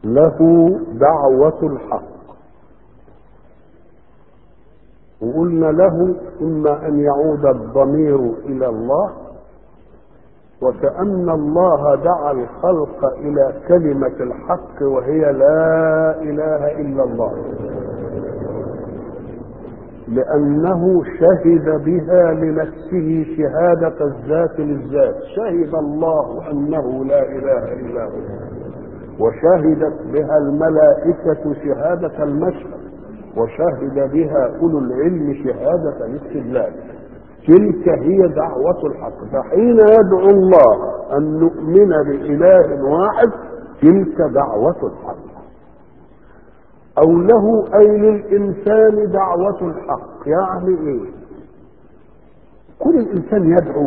له دعوة الحق وقلنا له إما أن يعود الضمير إلى الله وكأن الله دعا الخلق إلى كلمة الحق وهي لا إله إلا الله لأنه شهد بها لنفسه شهادة الذات للذات شهد الله أنه لا إله إلا هو وشهدت بها الملائكة شهادة المشهد وشهد بها أولو العلم شهادة الاستدلال تلك هي دعوة الحق فحين يدعو الله أن نؤمن بإله واحد تلك دعوة الحق أو له أي للإنسان دعوة الحق يعني إيه كل الإنسان يدعو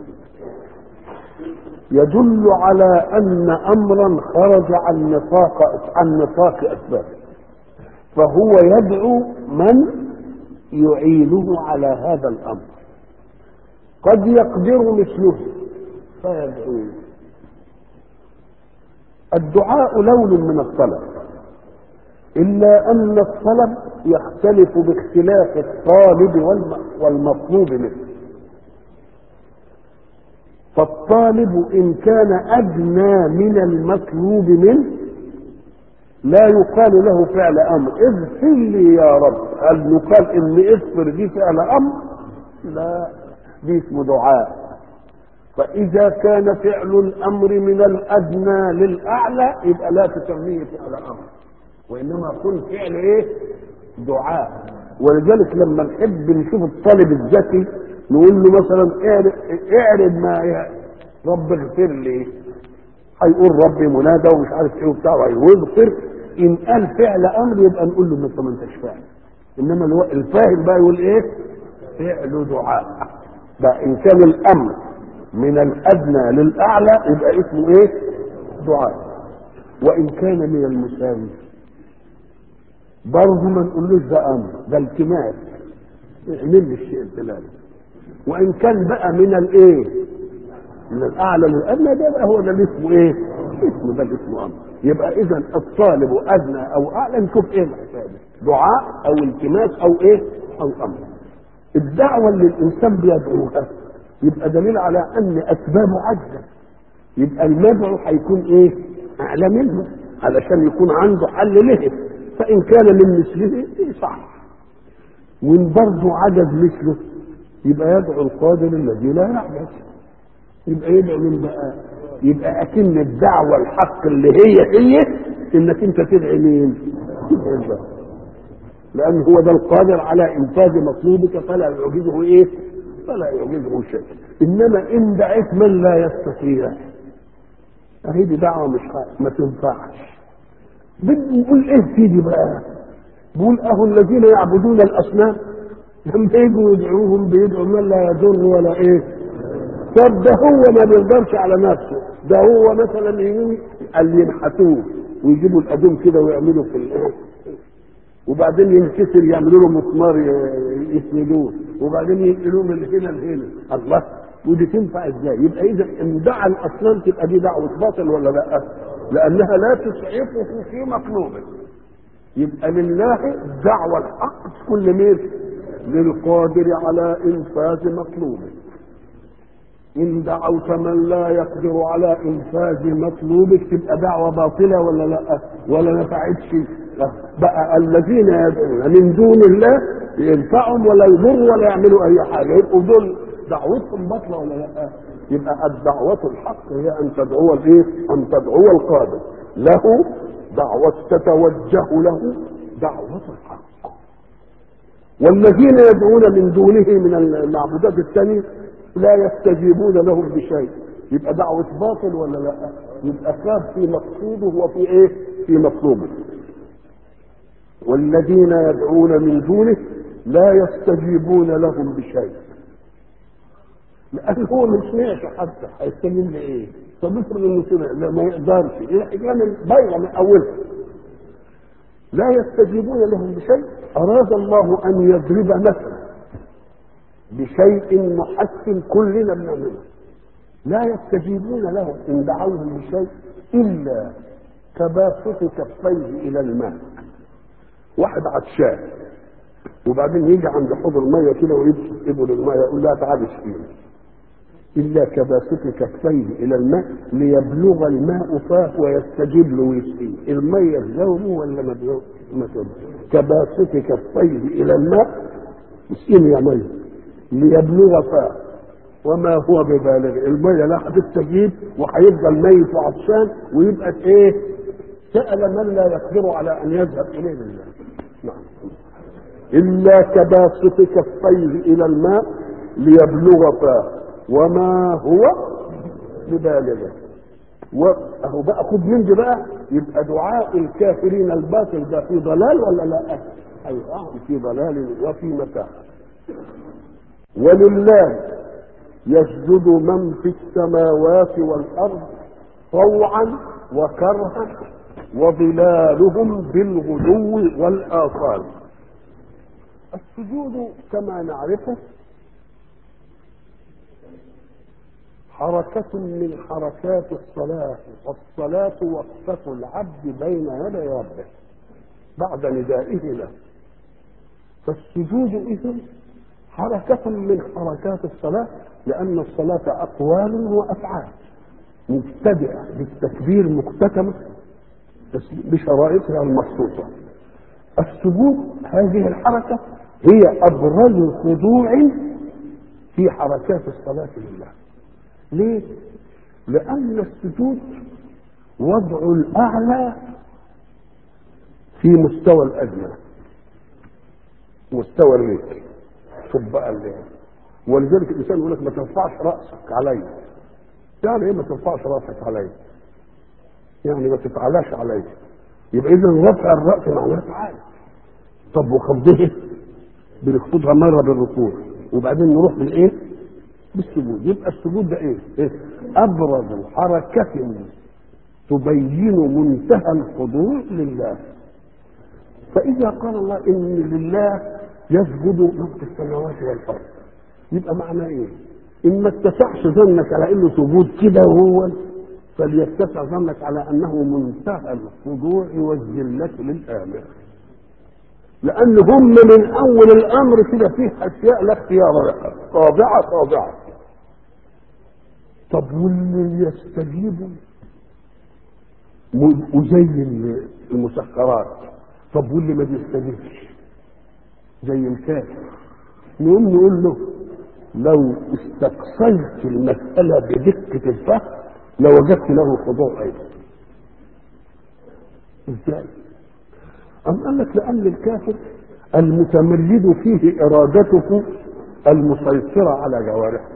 يدل على أن أمرا خرج عن نطاق عن نطاق أسبابه فهو يدعو من يعينه على هذا الأمر قد يقدر مثله فيدعو الدعاء لون من الطلب إلا أن الطلب يختلف باختلاف الطالب والمطلوب منه فالطالب إن كان أدنى من المطلوب منه لا يقال له فعل أمر اغفر لي يا رب هل يقال إن اغفر دي فعل أمر لا دي اسمه دعاء فإذا كان فعل الأمر من الأدنى للأعلى يبقى لا تسميه فعل أمر وإنما يكون فعل إيه؟ دعاء ولذلك لما نحب نشوف الطالب الذكي نقول له مثلا اعرض ما رب اغفر لي هيقول ربي منادى ومش عارف ايه وبتاع ويغفر ان قال فعل امر يبقى نقول له ما انتش فاهم انما الو... الفاهم بقى يقول ايه فعل دعاء ده ان كان الامر من الادنى للاعلى يبقى اسمه ايه دعاء وان كان من المساوي برضه ما نقولوش ده امر ده التماس اعمل لي الشيء الفلاني وان كان بقى من الايه من الاعلى للادنى ده بقى هو ده اللي اسمه ايه اسمه ده اللي اسمه امر يبقى اذا الطالب ادنى او اعلى نشوف ايه الحساب دعاء او التماس او ايه او امر الدعوه اللي الانسان بيدعوها يبقى دليل على ان اسبابه عجزه يبقى المدعو هيكون ايه اعلى منه علشان يكون عنده حل له فان كان من مثله إيه صح وان برضه عجز مثله يبقى يدعو القادر الذي لا يعجز يبقى يدعو من بقى يبقى اكن الدعوه الحق اللي هي هي انك انت تدعي مين؟ تدعي الله لان هو ده القادر على انفاذ مطلوبك فلا يعجزه ايه؟ فلا يعجزه شيء انما ان دعيت من لا يستطيع اهي دي دعوه مش ما تنفعش بدي يقول ايه سيدي بقى؟ بيقول اهو الذين يعبدون الاصنام لما يجوا يدعوهم بيدعوا من لا يضر ولا ايه طب ده هو ما بيقدرش على نفسه ده هو مثلا يجي قال ينحتوه ويجيبوا القدوم كده ويعملوا في الايه وبعدين ينكسر يعملوا له مسمار يسندوه وبعدين ينقلوه من هنا لهنا الله ودي تنفع ازاي يبقى اذا ان دعا الاصنام تبقى دي دعوه باطل ولا لا لانها لا تسعفه في مطلوبه يبقى لله الدعوه الحق تكون لمين للقادر على انفاذ مطلوبه ان دعوت من لا يقدر على انفاذ مطلوبك تبقى دعوه باطله ولا لا ولا نفعتش بقى الذين يدعون من دون الله ينفعهم ولا يضر ولا يعملوا اي حاجه يبقوا دول دعوتهم باطله ولا لا يبقى الدعوة الحق هي أن تدعو الإيه؟ أن تدعو القادر له دعوة تتوجه له دعوة الحق والذين يدعون من دونه من المعبودات الثانية لا يستجيبون لهم بشيء يبقى دعوة باطل ولا لا يبقى خاب في مقصوده وفي ايه في مطلوبه والذين يدعون من دونه لا يستجيبون لهم بشيء لان هو ما سمعش حتى هيستجيب لايه طب افرض انه سمع لا ما يقدرش ايه حكايه بايظه من اولها لا يستجيبون لهم بشيء اراد الله ان يضرب مثلا بشيء محسن كلنا بنعمله لا يستجيبون له ان دعوهم بشيء الا كباسط كفيه الى الماء واحد عطشان وبعدين يجي عند حوض الميه كده ويبسط ايده للميه يقول لها تعالي اسقيني الا كباسط كفيه الى الماء ليبلغ الماء فاه ويستجيب له ويسقيه الميه تزومه ولا ما تزومه ما تزومه كباسط كفيه الى الماء اسقيني يا ميه ليبلغ فاه وما هو ببالغ الميه لا هتستجيب وهيفضل ميت وعطشان ويبقى ايه سأل من لا يقدر على ان يذهب اليه بالله نعم الا كباسط كفيه الى الماء ليبلغ فاه وما هو ببالغه واهو بقى خد من دي بقى يبقى دعاء الكافرين الباطل ده في ضلال ولا لا؟ ايوه في ضلال وفي متاع ولله يسجد من في السماوات والارض طوعا وكرها وظلالهم بالغدو والاصال السجود كما نعرفه حركة من حركات الصلاة والصلاة وقفة العبد بين يدي ربه بعد ندائه له فالسجود إذن حركة من حركات الصلاة لأن الصلاة أقوال وأفعال مبتدئة بالتكبير مختتمة بشرائطها المخصوصة السجود هذه الحركة هي أبرز خضوع في حركات الصلاة لله ليه؟ لأن السجود وضع الأعلى في مستوى الأدنى مستوى الرجل شوف بقى اللي ولذلك الإنسان يقول لك ما ترفعش رأسك علي يعني إيه ما ترفعش رأسك علي؟ يعني ما تتعلاش علي يبقى إذا رفع الرأس معناه تعالى طب وخفضه بنخفضها مرة بالركوع وبعدين نروح بالإيه؟ بالسجود يبقى السجود ده ايه؟ إيه؟ ابرز حركة تبين منتهى الخضوع لله فاذا قال الله ان لله يسجد من في السماوات والارض يبقى معنى ايه؟ ان ما اتسعش ظنك على انه سجود كده وهو فليتسع ظنك على انه منتهى الخضوع والذله للامر لان هم من اول الامر كده فيه اشياء لا اختيار لها خاضعه خاضعه طب واللي يستجيبوا وزي المسخرات طب واللي ما بيستجيبش زي الكافر نقوم نقول له لو استقصيت المسألة بدقة الفهم لوجدت له خضوع أيضا ازاي؟ أم قال لك لأن الكافر المتمرد فيه إرادته المسيطرة على جوارحه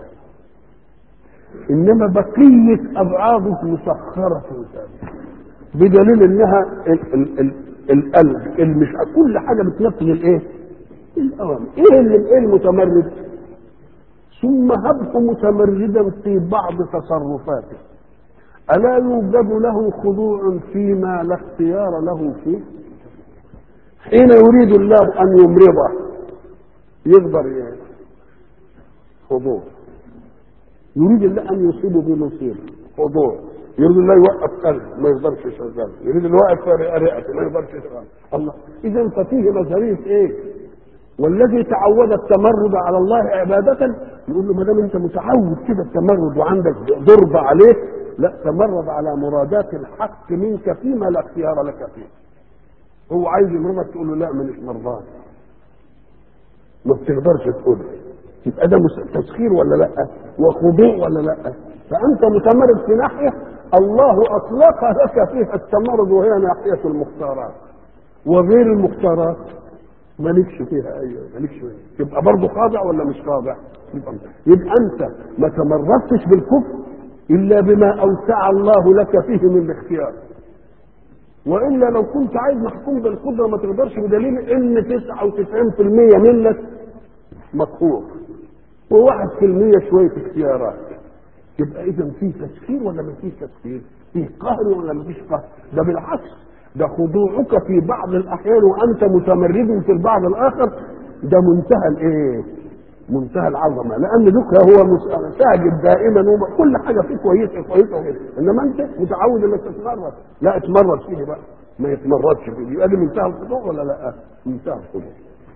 إنما بقية أبعاده مسخرة بدليل إنها ال ال ال القلب المش كل حاجة بتنفذ الإيه؟ الأوامر إيه اللي إيه المتمرد؟ ثم هبه متمردا في بعض تصرفاته ألا يوجد له خضوع فيما لا اختيار له فيه؟ حين يريد الله ان يمرضه يقدر خضوع يريد الله ان يصيبه بمصيبه خضوع يريد الله يوقف قلبه ما يقدرش يشغله يريد الله يوقف رئته ما يقدرش يشغله الله اذا ففيه نظريه ايه والذي تعود التمرد على الله عبادة يقول له ما دام انت متعود كده التمرد وعندك ضرب عليه لا تمرد على مرادات الحق منك فيما لا اختيار لك فيه هو عايز يمرضك تقول له لا مانيش مرضان ما بتقدرش تقول يبقى ده تسخير ولا لا وخضوع ولا لا فانت متمرد في ناحيه الله اطلق لك فيها التمرد وهي ناحيه المختارات وغير المختارات مالكش فيها ايوه مالكش فيها يبقى برضه خاضع ولا مش خاضع يبقى, يبقى انت ما تمردتش بالكفر الا بما اوسع الله لك فيه من الاختيار والا لو كنت عايز محكوم بالقدره ما تقدرش بدليل ان 99% منك مقهور وواحد في المية شوية اختيارات يبقى إذا في تسخير ولا ما فيش تسخير؟ فيه قهر ولا ما فيش قهر؟ ده بالعكس ده خضوعك في بعض الأحيان وأنت متمرد في البعض الآخر ده منتهى الإيه؟ منتهى العظمه لان ذكر هو مس- ساجد دائما وكل حاجه فيه كويسه كويسه كويسه انما انت متعود انك تتمرد لا اتمرد فيه بقى ما يتمردش فيه يبقى دي منتهى الخضوع ولا لا؟ منتهى الخضوع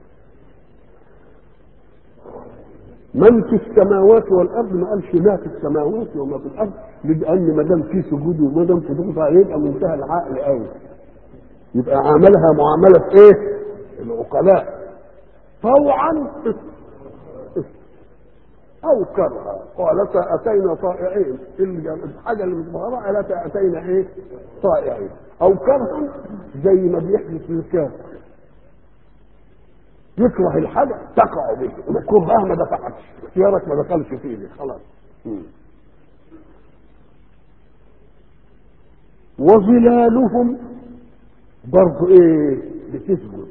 من في السماوات والارض ما قالش ما في السماوات وما في الارض لان ما دام في سجود وما دام في ضغط هيبقى منتهى العقل قوي يبقى عاملها معامله ايه؟ العقلاء طوعا او كرها قالتا اتينا طائعين الحاجه اللي متظاهره قالتا اتينا ايه؟ طائعين او كرها زي ما بيحدث للكافر يكره الحاجه تقع به وكرهها ما دفعتش اختيارك ما دخلش فيه خلاص مم. وظلالهم برضه ايه بتثبت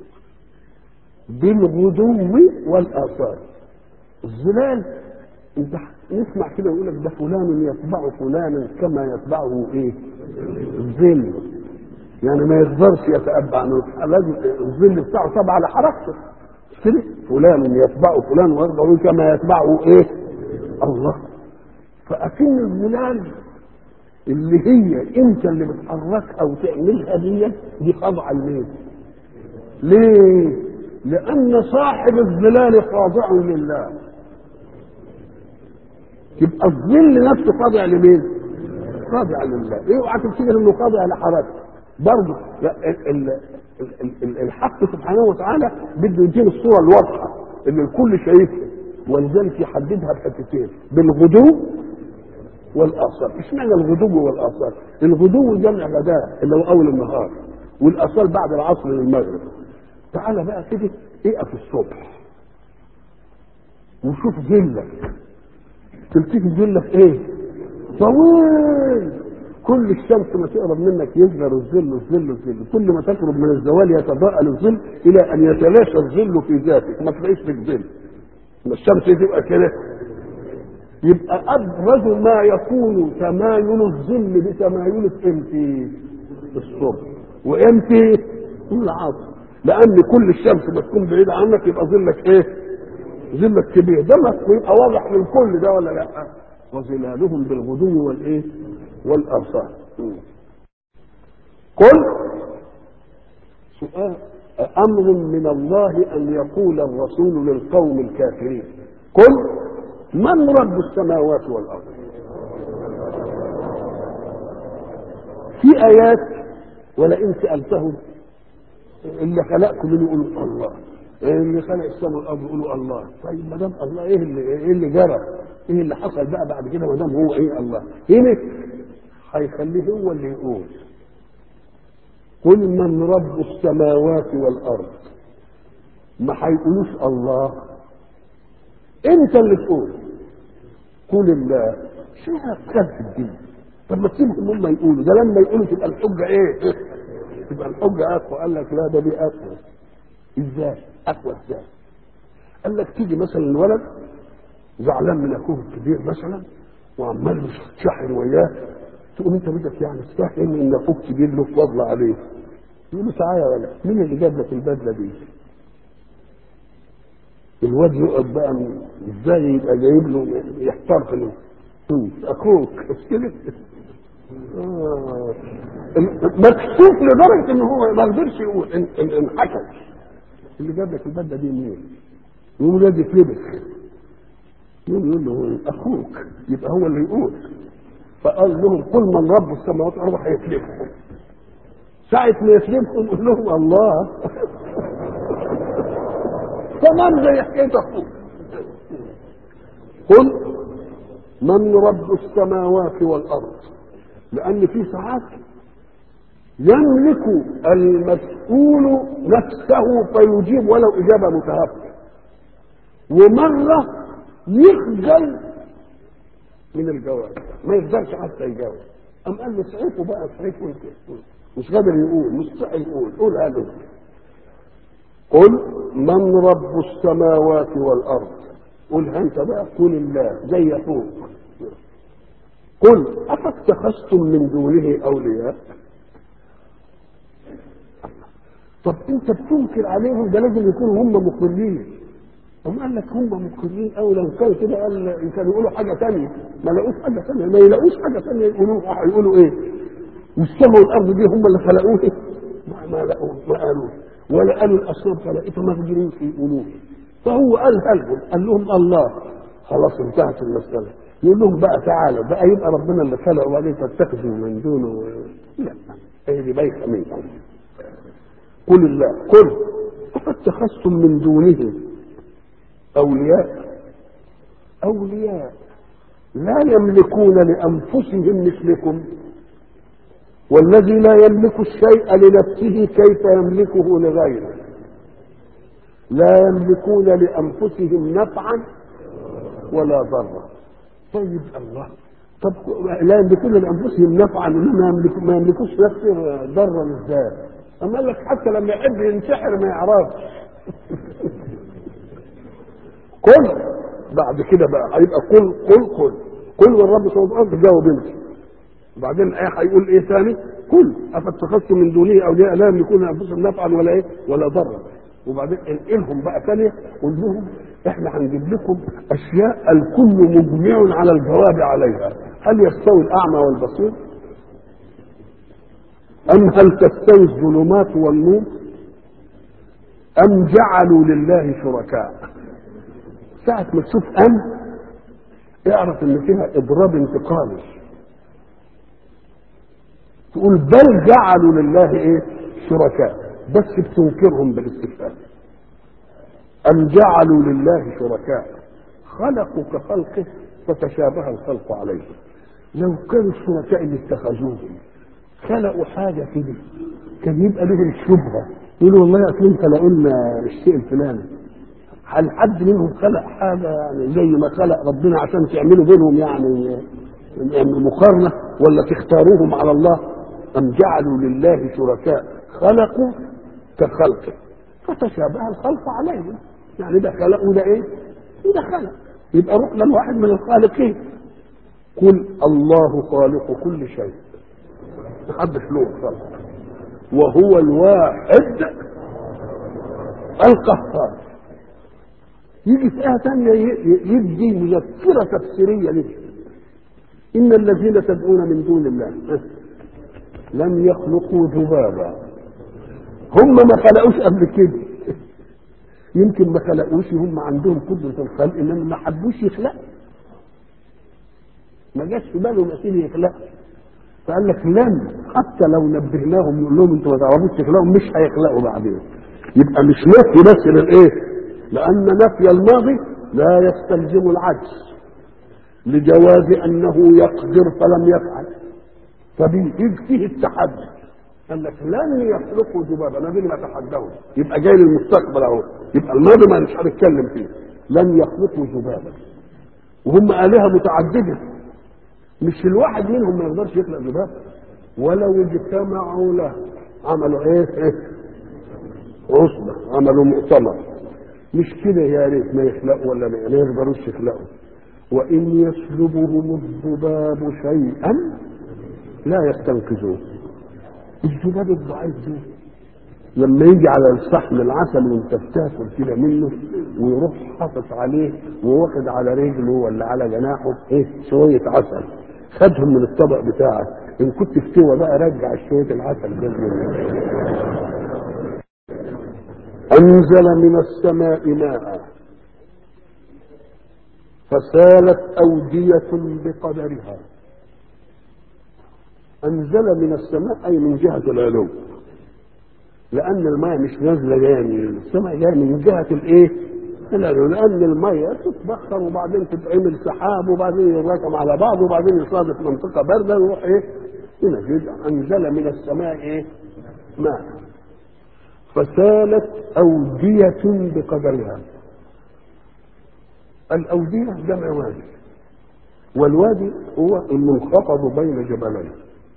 بالغدو والاثار الظلال انت نسمع كده يقول لك ده فلان يتبع فلانا كما يتبعه ايه الظل يعني ما يقدرش يتأبع عنه لازم الظل بتاعه تبع على حركته مش كده فلان يتبع فلان ويرضى كما يتبعه ايه الله فأكن الظلال اللي هي انت اللي بتحركها وتعملها دي دي خاضعه لمين؟ ليه؟ لأن صاحب الظلال خاضع لله يبقى الظل نفسه خاضع لمين؟ خاضع لله، اوعى تفتكر انه خاضع لحركته برضه لا ال- ال- ال- ال- الحق سبحانه وتعالى بده يدينا الصوره الواضحه اللي الكل شايفها ولذلك يحددها بحتتين بالغدو والاصال اشمعنى الغدو والاصال الغدو جمع غداء اللي هو اول النهار والاصال بعد العصر للمغرب تعالى بقى كده اقف الصبح وشوف ظلك تلتفت ظلك ايه طويل كل الشمس ما تقرب منك يصغر الظل الظل الظل كل ما تقرب من الزوال يتضاءل الظل الى ان يتلاشى الظل في ذاتك ما تلاقيش لك ظل ما الشمس تبقى كده يبقى ابرز ما يكون تمايل الظل بتمايل امتى الصبح وامتى العصر لان كل الشمس ما تكون بعيده عنك يبقى ظلك ايه ظلك كبير ده ما يبقى واضح للكل ده ولا لا وظلالهم بالغدو والايه والارصاد قل سؤال امر من الله ان يقول الرسول للقوم الكافرين قل من رب السماوات والارض في ايات ولئن سالتهم اللي خلقكم منه يقولوا الله اللي خلق السماء والارض يقولوا الله طيب ما دام الله ايه اللي ايه اللي جرى ايه اللي حصل بقى بعد كده ما دام هو ايه الله هنا هيخليه هو اللي يقول قل من رب السماوات والارض ما هيقولوش الله انت اللي تقول قول الله شو هتخاف في الدين طب ما تسيبهم هم يقولوا ده لما يقولوا تبقى الحجه ايه تبقى الحجه اقوى قال لك لا ده دي اقوى ازاي اقوى ازاي قال لك تيجي مثلا الولد زعلان من اخوه الكبير مثلا وعمال يشحن وياه تقول انت بدك يعني تستحمل ان اخوك كبير له فضل عليه يقول له تعالى يا ولد مين اللي جاب لك البدله دي؟ الواد يقعد بقى من- ازاي يبقى جايب له يحتار في له اخوك مش كده؟ آه. مكسوف لدرجه ان هو ما قدرش يقول ان ان ان حكم اللي جاب لك البدله دي منين؟ يقول ولاد يتلبس يقول يقول له اخوك يبقى هو اللي يقول فقال لهم قل من رب السماوات والارض هيسلبكم ساعة ما يسلبكم قول لهم الله تمام زي حكاية اخوك قل من رب السماوات والارض لان في ساعات يملك المسؤول نفسه فيجيب ولو اجابه متهافته ومره يخجل من الجواب ما يقدرش حتى يجاوب قام قال له صحيح بقى صحيح وانت مش قادر يقول مش صحيح يقول قول هذا قل من رب السماوات والارض قل انت بقى قل الله زي اخوك قل افاتخذتم من دونه اولياء طب انت بتنكر عليهم ده لازم يكونوا هم مقرين هم قال لك هم مقرين او لو كانوا كده قال ان كانوا يقولوا حاجه ثانيه ما لقوش حاجه ثانيه ما يلاقوش حاجه ثانيه يقولوا يقولوا ايه والسماء والارض دي هم اللي خلقوه ما, ما لقوه ما قالوا ولا قالوا الاصنام خلقتها مقدرين في يقولوه فهو قال لهم قال لهم الله خلاص انتهت المساله يقول لهم بقى تعالوا بقى يبقى ربنا اللي خلق وبعدين تتخذوا من دونه لا هي دي بايخه منكم قل الله قل اتخذتم من دونه أولياء أولياء لا يملكون لأنفسهم مثلكم والذي لا يملك الشيء لنفسه كيف يملكه لغيره لا يملكون لأنفسهم نفعا ولا ضرا طيب الله طب لا يملكون لأنفسهم نفعا إنما يملك ما يملكوش نفسه ضرا ازاي؟ أما قال لك حتى لما يحب ينتحر ما يعرفش قل بعد كده بقى هيبقى قل قل قل قل والرب سبحانه وتعالى تجاوب انت وبعدين الايه هيقول ايه ثاني قل افاتخذتم من دونه اولياء لا يملكون انفسهم نفعا ولا ايه ولا ضرا وبعدين انقلهم بقى ثانيه قول لهم احنا هنجيب لكم اشياء الكل مجمع على الجواب عليها هل يستوي الاعمى والبصير ام هل تستوي الظلمات والنور ام جعلوا لله شركاء ساعة ما تشوف أم اعرف إن فيها إضراب انتقالي تقول بل جعلوا لله إيه شركاء بس بتنكرهم بالاستفهام أم جعلوا لله شركاء خلقوا كخلقه فتشابه الخلق عليه لو كانوا الشركاء اللي اتخذوهم خلقوا حاجة كده كان يبقى لهم شبهة يقولوا والله أصلهم خلقوا لنا الشيء الفلاني هل حد منهم خلق حاجه يعني زي ما خلق ربنا عشان تعملوا بينهم يعني يعني مقارنه ولا تختاروهم على الله ام جعلوا لله شركاء خلقوا كخلقه فتشابه الخلق عليهم يعني ده خلق وده ايه؟ وده خلق يبقى رحنا لواحد من الخالقين قل الله خالق كل شيء محدش له خلق وهو الواحد القهار يجي في آية ثانية يدي مذكرة تفسيرية له إن الذين تدعون من دون الله لم يخلقوا ذبابا هم ما خلقوش قبل كده يمكن ما خلقوش هم عندهم قدرة الخلق إنما ما حبوش يخلقوا ما جاش في بالهم يا يخلقوا فقال لك لن حتى لو نبهناهم نقول لهم انتوا ما تعرفوش تخلقوا مش هيخلقوا بعدين يبقى مش نفي بس للايه؟ لأن نفي الماضي لا يستلزم العجز لجواز أنه يقدر فلم يفعل فبيجي فيه التحدي قال لك لن يخلقوا ذبابا انا ما تحدوا يبقى جاي للمستقبل اهو يبقى الماضي ما مش هنتكلم فيه لن يخلقوا ذبابا وهم آلهة متعددة مش الواحد منهم ما يقدرش يخلق ذباب ولو اجتمعوا له عملوا ايه, إيه؟ عصبة عملوا مؤتمر مش كده يا ريت ما يخلقوا ولا ما يقدروش يخلقوا وإن يسلبهم الذباب شيئا لا يستنقذوه الذباب الضعيف ده لما يجي على الصحن العسل وانت بتاكل كده منه ويروح حاطط عليه وواخد على رجله ولا على جناحه ايه شويه عسل خدهم من الطبق بتاعك ان كنت فتوى بقى رجع شويه العسل ده أنزل من السماء ماء فسالت أودية بقدرها أنزل من السماء أي من جهة العلو لأن الماء مش نازلة جاية من السماء جاية من جهة الإيه؟ العلو لأن المية تتبخر وبعدين تتعمل سحاب وبعدين يركم على بعض وبعدين يصادف منطقة باردة ويروح إيه؟ ينزل أنزل من السماء إيه؟ ماء فسالت أودية بقدرها الأودية جمع وادي والوادي هو المنخفض بين جبلين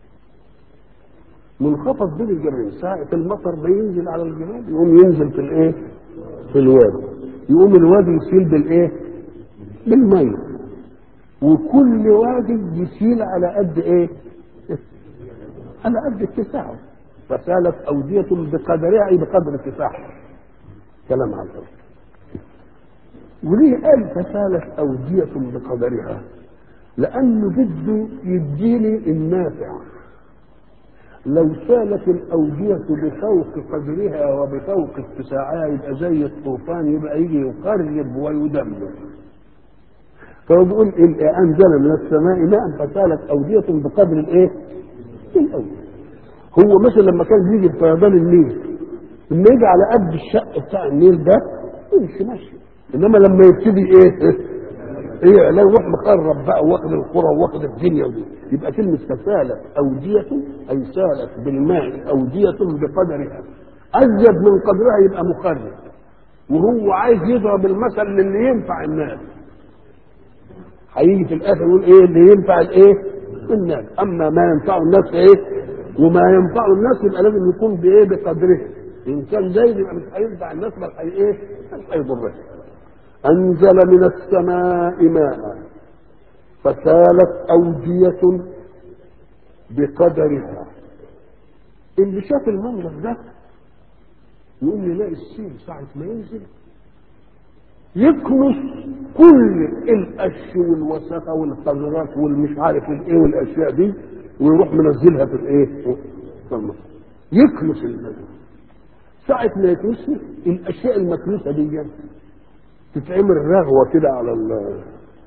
منخفض بين الجبلين ساعة المطر بينزل على الجبال يقوم ينزل في الايه؟ في الوادي يقوم الوادي يسيل بالايه؟ بالمية وكل وادي يسيل على قد ايه؟ على قد اتساعه فسالت أودية بقدرها أي بقدر اتساعها كلام على الأرض وليه قال فسالت أودية بقدرها لأنه بده يديني النافع لو سالت الأودية بفوق قدرها وبفوق اتساعها يبقى زي الطوفان يبقى يجي يقرب ويدمر فهو بيقول إن أنزل من السماء ماء فسالت أودية بقدر الإيه؟ الأودية هو مثلا لما كان بيجي فيضان النيل لما يجي على قد الشق بتاع النيل ده يمشي ماشي انما لما يبتدي ايه ايه لو يروح مخرب بقى واخد القرى واخد الدنيا ودي يبقى كلمه فسالت اوديه اي سالت بالماء اوديه بقدرها ازيد من قدرها يبقى مخرب وهو عايز يضرب المثل للي ينفع الناس هيجي في الاخر يقول ايه اللي ينفع الايه الناس اما ما ينفع الناس ايه وما ينفع الناس يبقى لازم يكون بايه بقدره ان كان زايد يبقى مش هينفع الناس بل هي ايه مش هيضرها انزل من السماء ماء فسالت اوديه بقدرها اللي شاف المنظر ده يقوم يلاقي السيل ساعة ما ينزل يكنس كل القش والوسخه والقذرات والمش عارف الايه والاشياء دي ويروح منزلها في الايه؟ في المصر يكنس الماء ساعة ما يكنسها الاشياء المكنوسه دي تتعمل رغوه كده على ال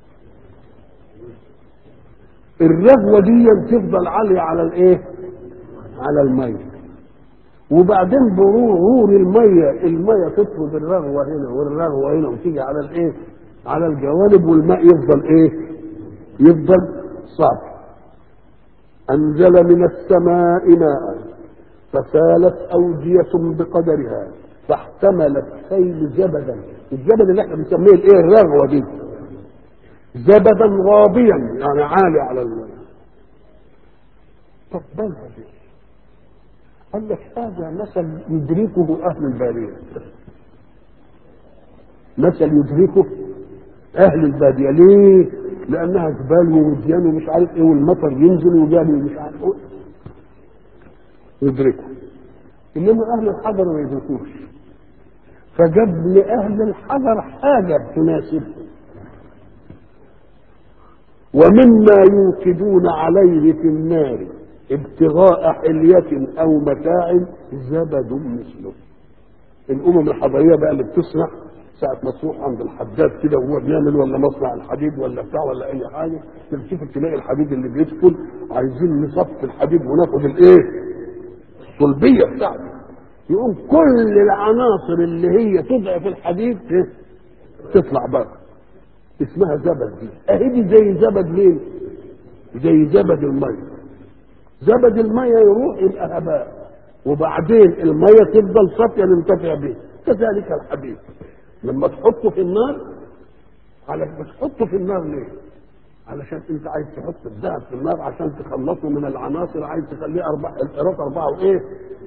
الرغوه دي تفضل عاليه على الايه؟ على الميه وبعدين برور الميه الميه تطرد الرغوه هنا والرغوه هنا وتيجي على الايه؟ على الجوانب والماء يفضل ايه؟ يفضل صافي أنزل من السماء ماء فسالت أودية بقدرها فاحتملت سيل زبدا الزبد اللي احنا بنسميه الايه الرغوة دي زبدا غاضيا يعني عالي على الماء طب بالها دي قال لك هذا مثل يدركه أهل البادية مثل يدركه أهل البادية ليه؟ لانها جبال ووديان ومش عارف ايه والمطر ينزل وجابي ومش عارف ايه يدركوا انما اهل الحضر ما يدركوش فجاب لاهل الحضر حاجه تناسبهم ومما يوقدون عليه في النار ابتغاء حلية أو متاع زبد مثله الأمم الحضرية بقى اللي بتصنع ساعة ما تروح عند الحداد كده وهو بيعمل ولا مصنع الحديد ولا بتاع ولا أي حاجة تشوف تلاقي الحديد اللي بيدخل عايزين نصف الحديد وناخد الإيه؟ الصلبية بتاعته يقوم كل العناصر اللي هي تضعف الحديد تطلع بره اسمها زبد دي اهي دي زي زبد مين؟ زي زبد المية زبد المية يروح يبقى هباء وبعدين المية تفضل صافية ننتفع به كذلك الحديد لما تحطه في النار على بتحطه في النار ليه؟ علشان انت عايز تحط الذهب في النار عشان تخلصه من العناصر عايز تخليه اربع القراط اربعه وايه؟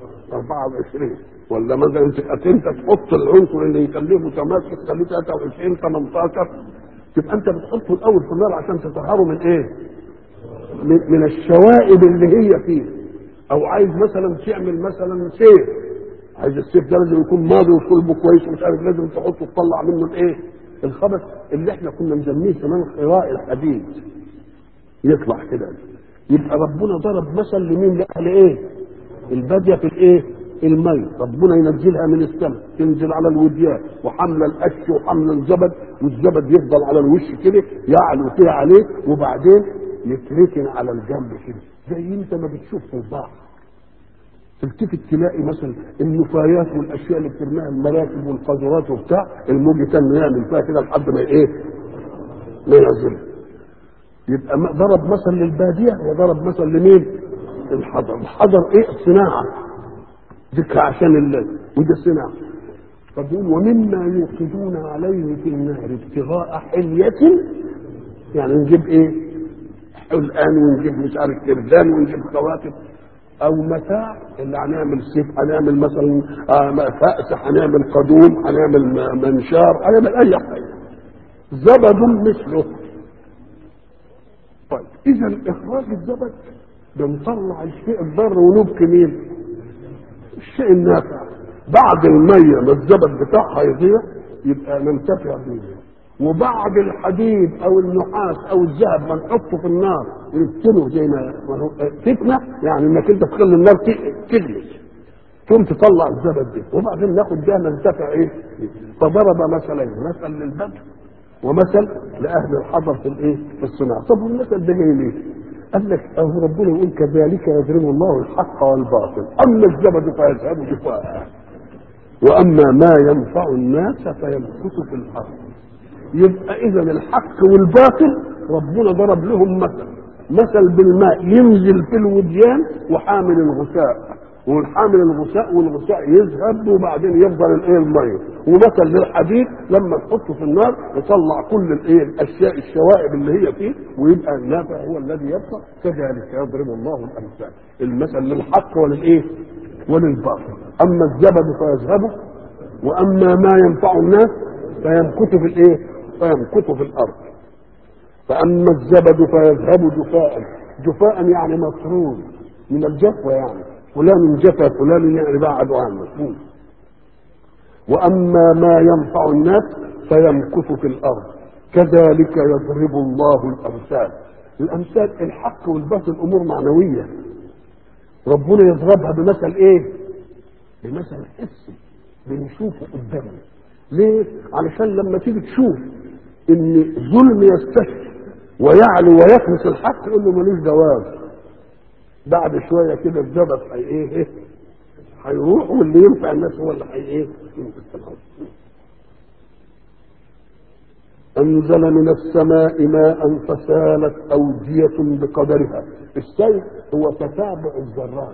24 ولا مثلا انت انت تحط العنصر اللي يخليه متماسك تخليه 23 18 تبقى انت بتحطه الاول في النار عشان تطهره من ايه؟ من, من الشوائب اللي هي فيه او عايز مثلا تعمل مثلا سيف عايز السيف ده لازم يكون ماضي وصلبه كويس ومش عارف لازم تحطه تطلع منه الايه؟ الخبث اللي احنا كنا مسميه كمان خراء الحديد يطلع كده يبقى ربنا ضرب مثل لمين لاهل ايه؟ الباديه في الايه؟ المي ربنا ينزلها من السماء تنزل على الوديان وحمل القش وحمل الزبد والزبد يفضل على الوش كده يعلو فيها عليه وبعدين يتركن على الجنب كده زي انت ما بتشوف في البحر تلتفت تلاقي مثلا النفايات والاشياء اللي بترميها المراكب والقاذورات وبتاع الموج كان يعمل فيها كده لحد ما ايه؟ ما ينزلها يبقى ضرب مثل للباديه وضرب مثل لمين؟ الحضر الحضر ايه؟ صناعه ذكر عشان الله وده صناعه فبيقول ومما يوقدون عليه في النار ابتغاء حلية يعني نجيب ايه؟ حلقان ونجيب مش عارف كردان ونجيب خواتم او متاع اللي هنعمل سيف هنعمل مثلا فأس هنعمل قدوم هنعمل منشار هنعمل اي حاجه زبد مثله طيب اذا اخراج الزبد بنطلع الشيء الضار ونبكي مين؟ الشيء النافع بعد الميه ما الزبد بتاعها يضيع يبقى ننتفع به وبعد الحديد او النحاس او الذهب ما نحطه في النار يفتنه زي ما ما هو- فتنه يعني انك انت تخلي النار ت- تغلي ثم تطلع الزبد دي وبعدين ناخد ده ننتفع ايه فضرب مثلين مثل للبدر ومثل لاهل الحضر في الايه في الصناعه طب والمثل ده جاي ليه قال لك اهو ربنا يقول كذلك يضرب الله الحق والباطل اما الزبد فيذهب جفاء واما ما ينفع الناس فيمكث في الارض يبقى اذا الحق والباطل ربنا ضرب لهم مثل مثل بالماء ينزل في الوديان وحامل الغثاء والحامل الغثاء والغثاء يذهب وبعدين يفضل الايه الميه ومثل للحديد لما تحطه في النار يطلع كل الايه الاشياء الشوائب اللي هي فيه ويبقى النافع هو الذي يبقى كذلك يضرب الله الامثال المثل للحق وللايه وللباطل اما الزبد فيذهب واما ما ينفع الناس فيمكث في الايه فيمكث في الارض فاما الزبد فيذهب جفاء جفاء يعني مطرود من الجفوه يعني فلان جفا فلان يعني بعد عن مفهوم واما ما ينفع الناس فيمكث في الارض كذلك يضرب الله الامثال الامثال الحق والباطل امور معنويه ربنا يضربها بمثل ايه بمثل حسي بنشوفه قدامنا ليه علشان لما تيجي تشوف ان ظلم يستشفي ويعلو ويكنس الحق يقول له ملوش جواب بعد شويه كده الزبد هي ايه ايه هيروح واللي ينفع الناس هو اللي هي ايه يمسك في الارض أنزل من السماء ماء فسالت أودية بقدرها السيل هو تتابع الذرات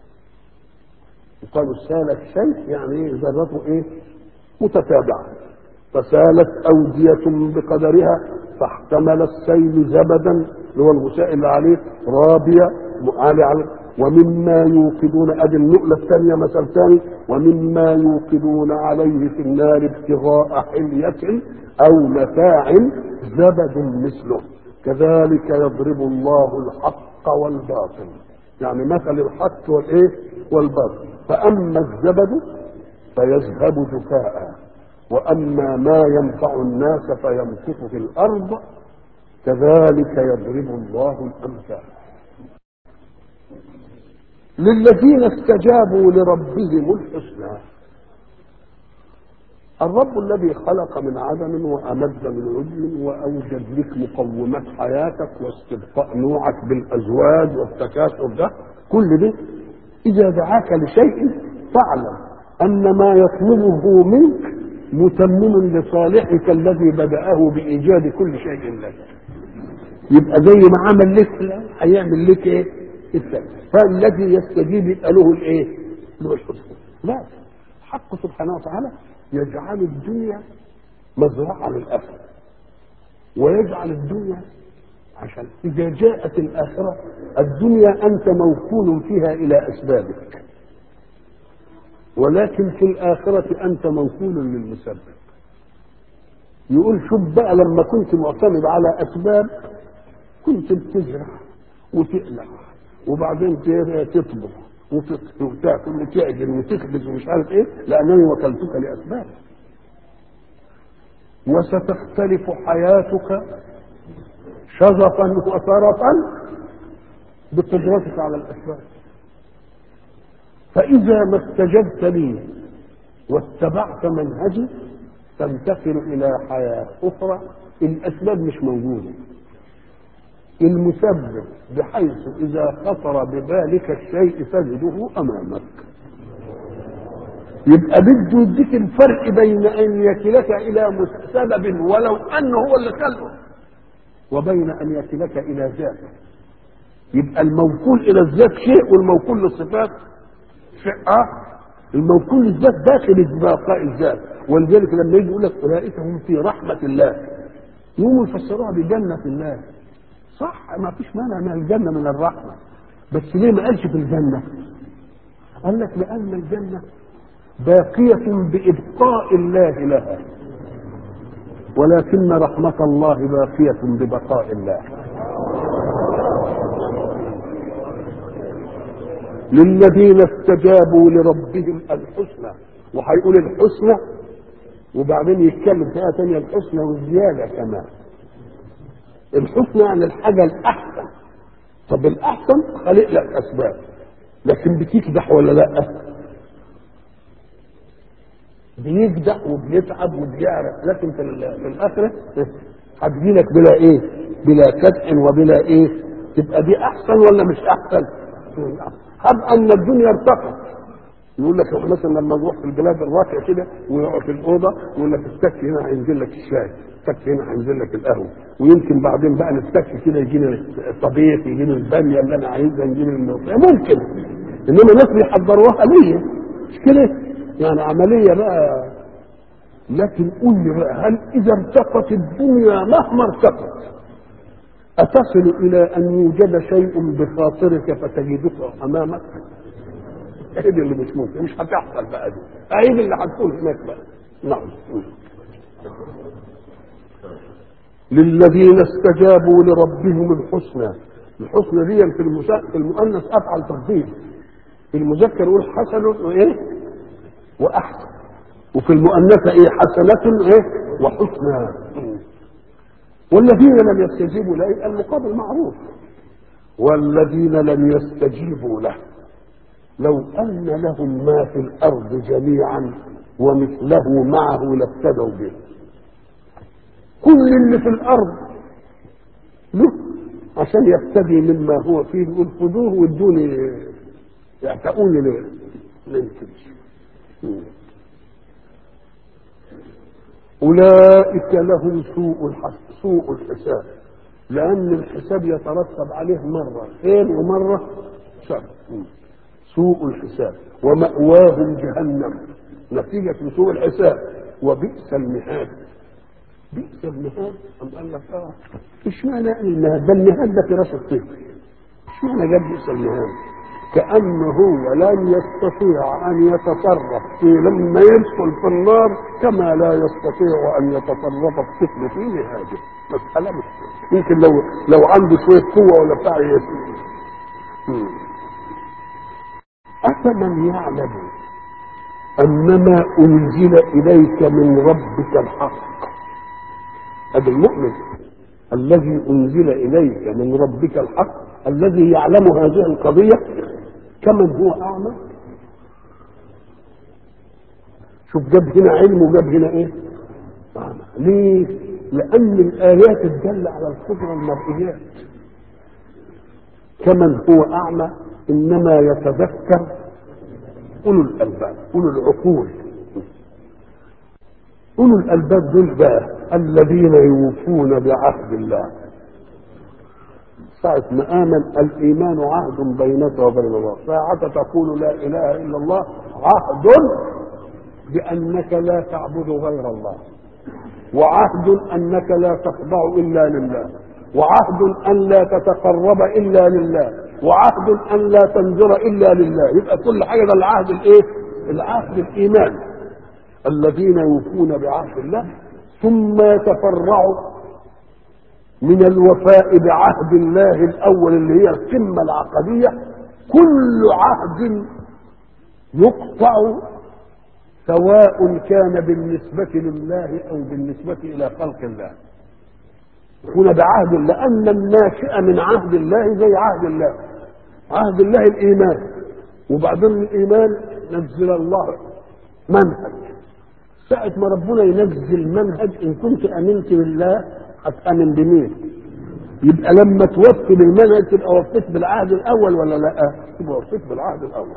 يقال سال الشيء يعني ايه ذرته ايه متتابعة فسالت أودية بقدرها فاحتمل السيل زبدا اللي هو الغشاء اللي عليه رابية عالي عليه ومما يوقدون ادي النقلة الثانية مثل ثاني ومما يوقدون عليه في النار ابتغاء حلية أو متاع زبد مثله كذلك يضرب الله الحق والباطل يعني مثل الحق والايه والباطل فأما الزبد فيذهب جفاء واما ما ينفع الناس فيمكث في الارض كذلك يضرب الله الامثال للذين استجابوا لربهم الحسنى الرب الذي خلق من عدم وامد من عدم واوجد لك مقومات حياتك واستبقاء نوعك بالازواج والتكاثر ده كل ده اذا دعاك لشيء فاعلم ان ما يطلبه منك متمم لصالحك الذي بدأه بإيجاد كل شيء لك يبقى زي ما عمل لك هيعمل لك ايه؟ الثاني فالذي يستجيب يبقى له الايه؟ له الحسنى لا حق سبحانه وتعالى يجعل الدنيا مزرعة للآخرة ويجعل الدنيا عشان إذا جاءت الآخرة الدنيا أنت موكول فيها إلى أسبابك ولكن في الآخرة أنت موكول للمسبب يقول شوف بقى لما كنت معتمد على أسباب كنت بتزرع وتقلع وبعدين تطبخ وتاكل وتعجن وتخبز ومش عارف ايه لانني وكلتك لاسباب وستختلف حياتك شغفا وثرفا بقدرتك على الاسباب فإذا ما استجبت لي واتبعت منهجي تنتقل إلى حياة أخرى الأسباب مش موجودة المسبب بحيث إذا خطر ببالك الشيء تجده أمامك يبقى بده يديك الفرق بين أن يكلك إلى سبب ولو أنه هو اللي خلقه وبين أن يكلك إلى ذات يبقى الموكول إلى الذات شيء والموكول للصفات شيء آخر الموكول للذات داخل بقاء الذات ولذلك لما يجي يقول لك اولئك هم في رحمه الله يقوموا يفسروها بجنه الله صح ما فيش مانع من الجنه من الرحمه بس ليه ما قالش في الجنه؟ قال لك لان الجنه باقيه بابقاء الله لها ولكن رحمه الله باقيه ببقاء الله للذين استجابوا لربهم الحسنى وهيقول الحسنى وبعدين يتكلم في آية تانية الحسنى والزيادة كمان الحسنى يعني الحاجة الأحسن طب الأحسن خلق لك أسباب لكن بتكدح ولا لأ؟ بيكدح وبيتعب وبيعرق لكن في, ال- في الآخرة هتجيلك بلا إيه؟ بلا كدح وبلا إيه؟ تبقى دي أحسن ولا مش أحسن؟ هب أن الدنيا ارتقت يقول لك إحنا مثلا لما نروح في البلاد الراقية كده ويقعد في الأوضة يقول لك التك هنا هينزل لك الشاي التك هنا هينزل لك القهوة ويمكن بعدين بقى نفتك كده يجينا الطبيخ يجينا البامية اللي أنا عايزها يجينا الملوخية ممكن إنما ناس بيحضروها ليا مش كده يعني عملية بقى لكن قول لي بقى هل إذا ارتقت الدنيا مهما ارتقت أتصل إلى أن يوجد شيء بخاطرك فتجده أمامك؟ ايه دي اللي مش ممكن مش هتحصل بقى دي ايه دي اللي هتكون هناك بقى نعم للذين استجابوا لربهم الحسنى الحسنى دي في المسا... في المؤنث افعل تفضيل في المذكر يقول حسن وايه واحسن وفي المؤنثه ايه حسنه ايه وحسنى والذين لم يستجيبوا له المقابل معروف والذين لم يستجيبوا له لو أن لهم ما في الأرض جميعا ومثله معه لافتدوا به كل اللي في الأرض له عشان يفتدي مما هو فيه يقول خذوه وادوني يعتقوني ليه ننتج أولئك لهم سوء الحساب سوء الحساب لأن الحساب يترتب عليه مرة خير ومرة شر سوء الحساب ومأواهم جهنم نتيجة سوء الحساب وبئس المهاد بئس المهاد أم قال لك اه مش معنى المهاد ده المهاد ده في راس الطفل مش معنى جاب بئس المهاد كأنه هو لن يستطيع أن يتصرف في لما يدخل في النار كما لا يستطيع أن يتصرف الطفل في مهاده مسألة مش يمكن لو لو عنده شوية قوة ولا بتاع يسير أفمن يعلم أنما أنزل إليك من ربك الحق هذا المؤمن الذي أنزل إليك من ربك الحق الذي يعلم هذه القضية كمن هو أعمى شوف جاب هنا علم وجاب هنا إيه أعمى ليه لأن الآيات الدالة على القدرة المرئيات كمن هو أعمى انما يتذكر اولو الالباب اولو العقول اولو الالباب دول بقى الذين يوفون بعهد الله ساعة ما آمن الإيمان عهد بينك وبين الله ساعة تقول لا إله إلا الله عهد بأنك لا تعبد غير الله وعهد أنك لا تخضع إلا لله وعهد أن لا تتقرب إلا لله وعهد ان لا تنذر الا لله يبقى كل حاجه ده العهد الايه العهد الايمان الذين يوفون بعهد الله ثم يتفرعوا من الوفاء بعهد الله الاول اللي هي القمه العقديه كل عهد يقطع سواء كان بالنسبة لله أو بالنسبة إلى خلق الله هنا بعهد لأن الناشئ من عهد الله زي عهد الله عهد الله الإيمان وبعدين الإيمان نزل الله منهج ساعة ما ربنا ينزل منهج إن كنت آمنت بالله هتآمن بمين؟ يبقى لما توفي بالمنهج تبقى وفيت بالعهد الأول ولا لا؟ تبقى وفيت بالعهد الأول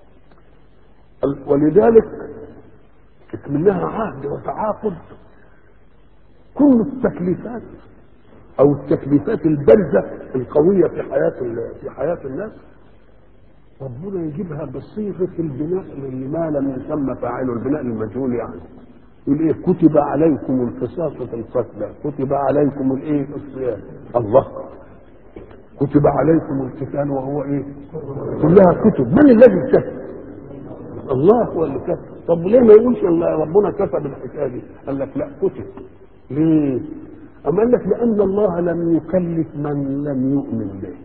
ولذلك منها عهد وتعاقد كل التكليفات او التكليفات البارزه القويه في حياه في حياه الناس ربنا يجيبها بصيغه البناء لما لم يسمى فاعله البناء المجهول يعني يقول ايه كتب عليكم القصاص في القتلى كتب عليكم الايه الصيام الله كتب عليكم القتال وهو ايه كلها كتب من الذي كتب الله هو اللي كتب طب ليه ما يقولش الله ربنا كتب الحكايه دي قال لك لا كتب ليه أما قال لك لأن الله لم يكلف من لم يؤمن به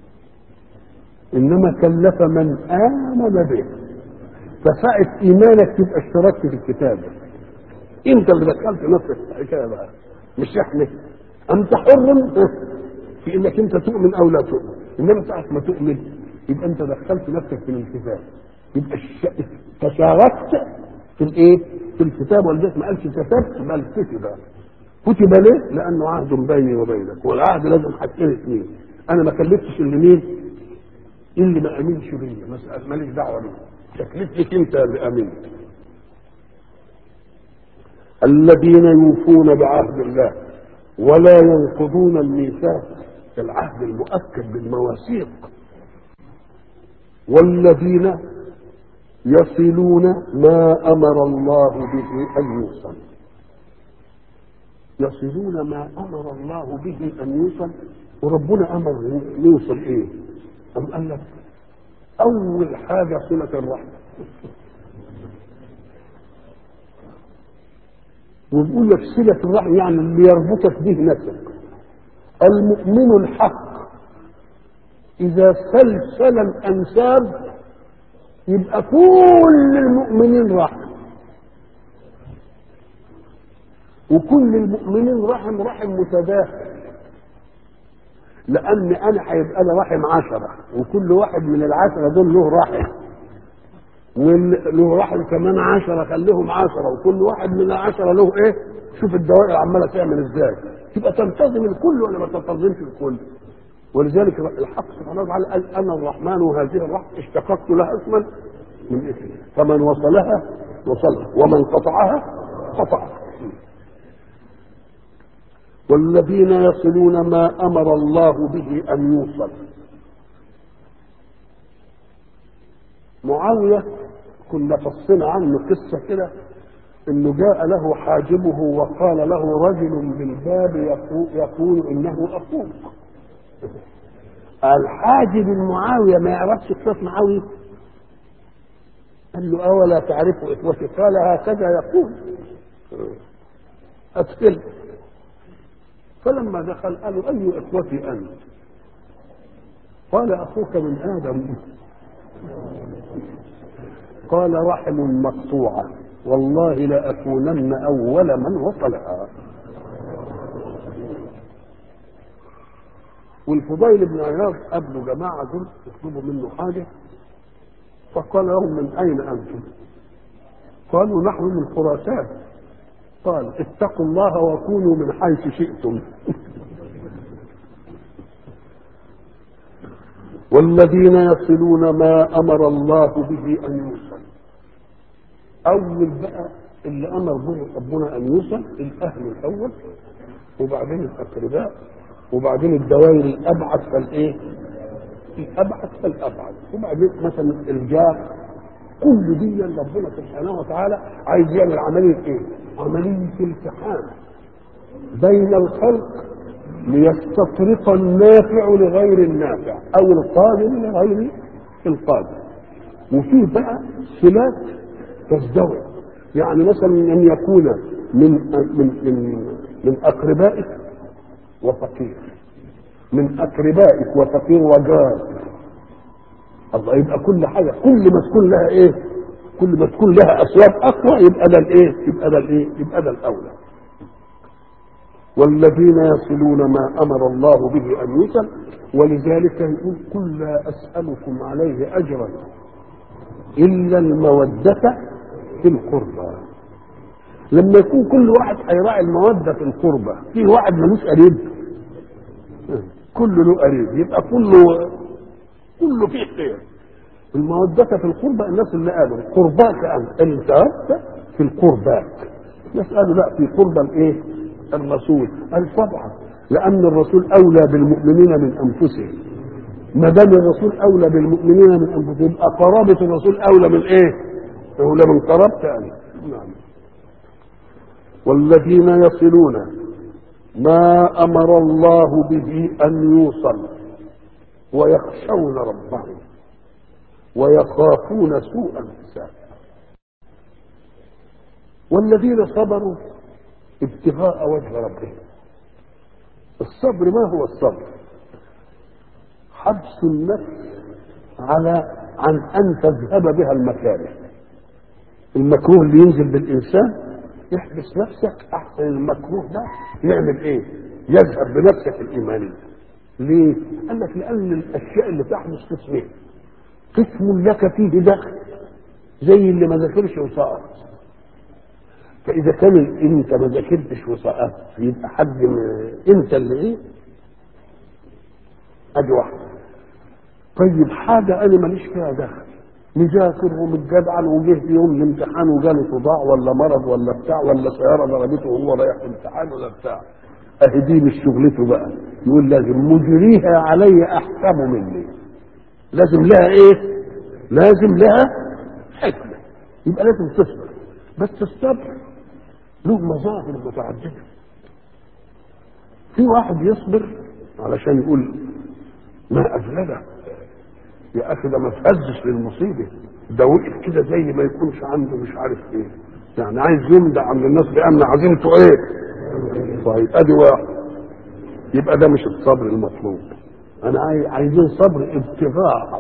إنما كلف من آمن به فساعة إيمانك تبقى اشتركت في الكتابة انت اللي دخلت نفسك في الحكايه بقى مش احنا انت حر في انك انت تؤمن او لا تؤمن انما ساعه ما تؤمن يبقى انت دخلت نفسك في الالتزام يبقى الش... تشاركت في الايه؟ في الكتاب ولذلك ما قالش كتبت بل كتب كتب ليه؟ لانه عهد بيني وبينك والعهد لازم حاجتين اثنين انا ما كلفتش اللي مين؟ اللي ما امنش بيا مسألة ماليش دعوه بيه تكلفتك انت اللي امنت الذين يوفون بعهد الله ولا ينقضون الميثاق العهد المؤكد بالمواثيق والذين يصلون ما امر الله به ان يوصل يصلون ما امر الله به ان يوصل وربنا امر يوصل ايه أم قال لك اول حاجه صله الرحم ويقول لك صله الرحم يعني اللي يربطك به نفسك المؤمن الحق اذا سلسل الانساب يبقى كل المؤمنين رحم وكل المؤمنين رحم رحم متداخل لان انا هيبقى لي رحم عشرة وكل واحد من العشرة دول له رحم وله رحم كمان عشرة خليهم عشرة وكل واحد من العشرة له ايه شوف الدوائر عمالة تعمل ازاي تبقى تنتظم الكل ولا ما تنتظمش الكل ولذلك الحق سبحانه وتعالى قال انا الرحمن وهذه الرحمة اشتققت لها اسما من اسمي فمن وصلها وصلها ومن قطعها قطعها والذين يصلون ما امر الله به ان يوصل معاويه كنا فصلنا عنه قصه كده انه جاء له حاجبه وقال له رجل بالباب يقول انه اخوك الحاجب المعاويه ما يعرفش قصه معاويه قال له اولا تعرف اخوتي قال هكذا يقول ادخل فلما دخل قالوا اي اخوتي انت قال اخوك من ادم قال رحم مقطوعه والله لاكونن اول من وصلها والفضيل بن عياض قابلوا جماعه دول يطلبوا منه حاجه فقال لهم من اين انتم؟ قالوا نحن من خراسان قال اتقوا الله وكونوا من حيث شئتم والذين يصلون ما امر الله به ان يوصل اول بقى اللي امر به ربنا ان يوصل الاهل الاول وبعدين الاقرباء وبعدين الدوائر الابعد فالايه الابعد فالابعد وبعدين مثلا الجار كل دي ربنا سبحانه وتعالى عايز يعمل عمليه ايه؟ عمليه التحام بين الخلق ليستطرق النافع لغير النافع او القادر لغير القادر وفيه بقى صلات تزدوج يعني مثلا ان يكون من من من من اقربائك وفقير من اقربائك وفقير وجار الله يبقى كل حاجه كل ما تكون لها ايه كل ما تكون لها اسباب اقوى يبقى ده الايه يبقى ده الايه يبقى ده الاولى والذين يصلون ما امر الله به ان يوصل ولذلك يقول قل لا اسالكم عليه اجرا الا الموده في القربى لما يكون كل واحد هيراعي الموده في القربى في واحد ملوش قريب كله له قريب يبقى كله كله فيه خير المودة في القربى الناس اللي قالوا قرباك أنت أنت في القربات الناس قالوا لا في قربى الإيه؟ الرسول قال طبعا لأن الرسول أولى بالمؤمنين من أنفسهم ما دام الرسول أولى بالمؤمنين من أنفسهم يبقى قرابة الرسول أولى من إيه؟ أولى من قرابته يعني نعم والذين يصلون ما أمر الله به أن يوصل ويخشون ربهم ويخافون سوء الحساب والذين صبروا ابتغاء وجه ربهم الصبر ما هو الصبر حبس النفس على عن ان تذهب بها المكاره المكروه اللي ينزل بالانسان احبس نفسك احسن المكروه ده يعمل ايه يذهب بنفسك الايمانيه ليه قال لك لان الاشياء اللي تحدث قسمين قسم لك فيه دخل زي اللي ما ذاكرش وسقط فاذا كان انت ما ذاكرتش وسقطت يبقى حد من انت اللي ايه ادي واحده طيب حاجه انا ماليش فيها دخل مذاكر ومتجدعن وجه في يوم الامتحان وجاله صداع ولا مرض ولا بتاع ولا سياره ضربته وهو رايح الامتحان ولا بتاع اهي دي مش شغلته بقى يقول لازم مجريها علي احكم مني لازم لها ايه لازم لها حكمه يبقى لازم تصبر بس الصبر له مظاهر متعدده في واحد يصبر علشان يقول ما اذلله يا اخي ده ما تهزش للمصيبه ده وقف كده زي ما يكونش عنده مش عارف ايه يعني عايز يمدع عند الناس بان عزيمته ايه طيب ادي واحد يبقى ده مش الصبر المطلوب انا عاي- عايزين صبر ابتغاء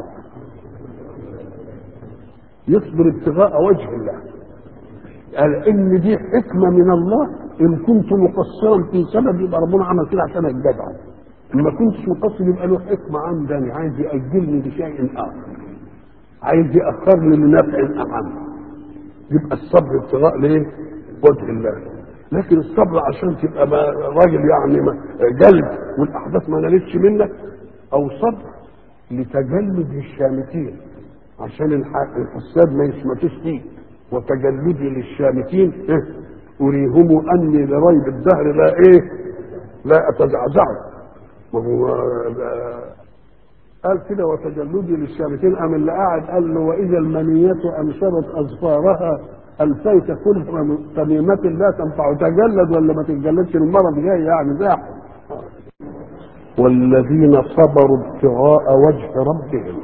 يصبر ابتغاء وجه الله قال ان دي حكمه من الله ان كنت مقصرا في سبب يبقى ربنا عمل كده عشان الجدع ما كنتش مقصر يبقى له حكمه عندني عايز ياجلني بشيء اخر عايز ياخرني لنفع اعم يبقى الصبر ابتغاء لايه؟ وجه الله لكن الصبر عشان تبقى ما- راجل يعني ما- جلد والاحداث ما نالتش منك او صبر لتجلد الشامتين عشان الح- الحساد ما يشمتوش فيك وتجلدي للشامتين إيه؟ اريهم اني لريب الدهر لا ايه لا اتزعزع وهو آه، قال كده وتجلدي للشامتين قام اللي قاعد قال له واذا المنيه انشرت اظفارها الفيت كل تميمه لا تنفع تجلد ولا ما تتجلدش المرض جاي يعني زاحف والذين صبروا ابتغاء وجه ربهم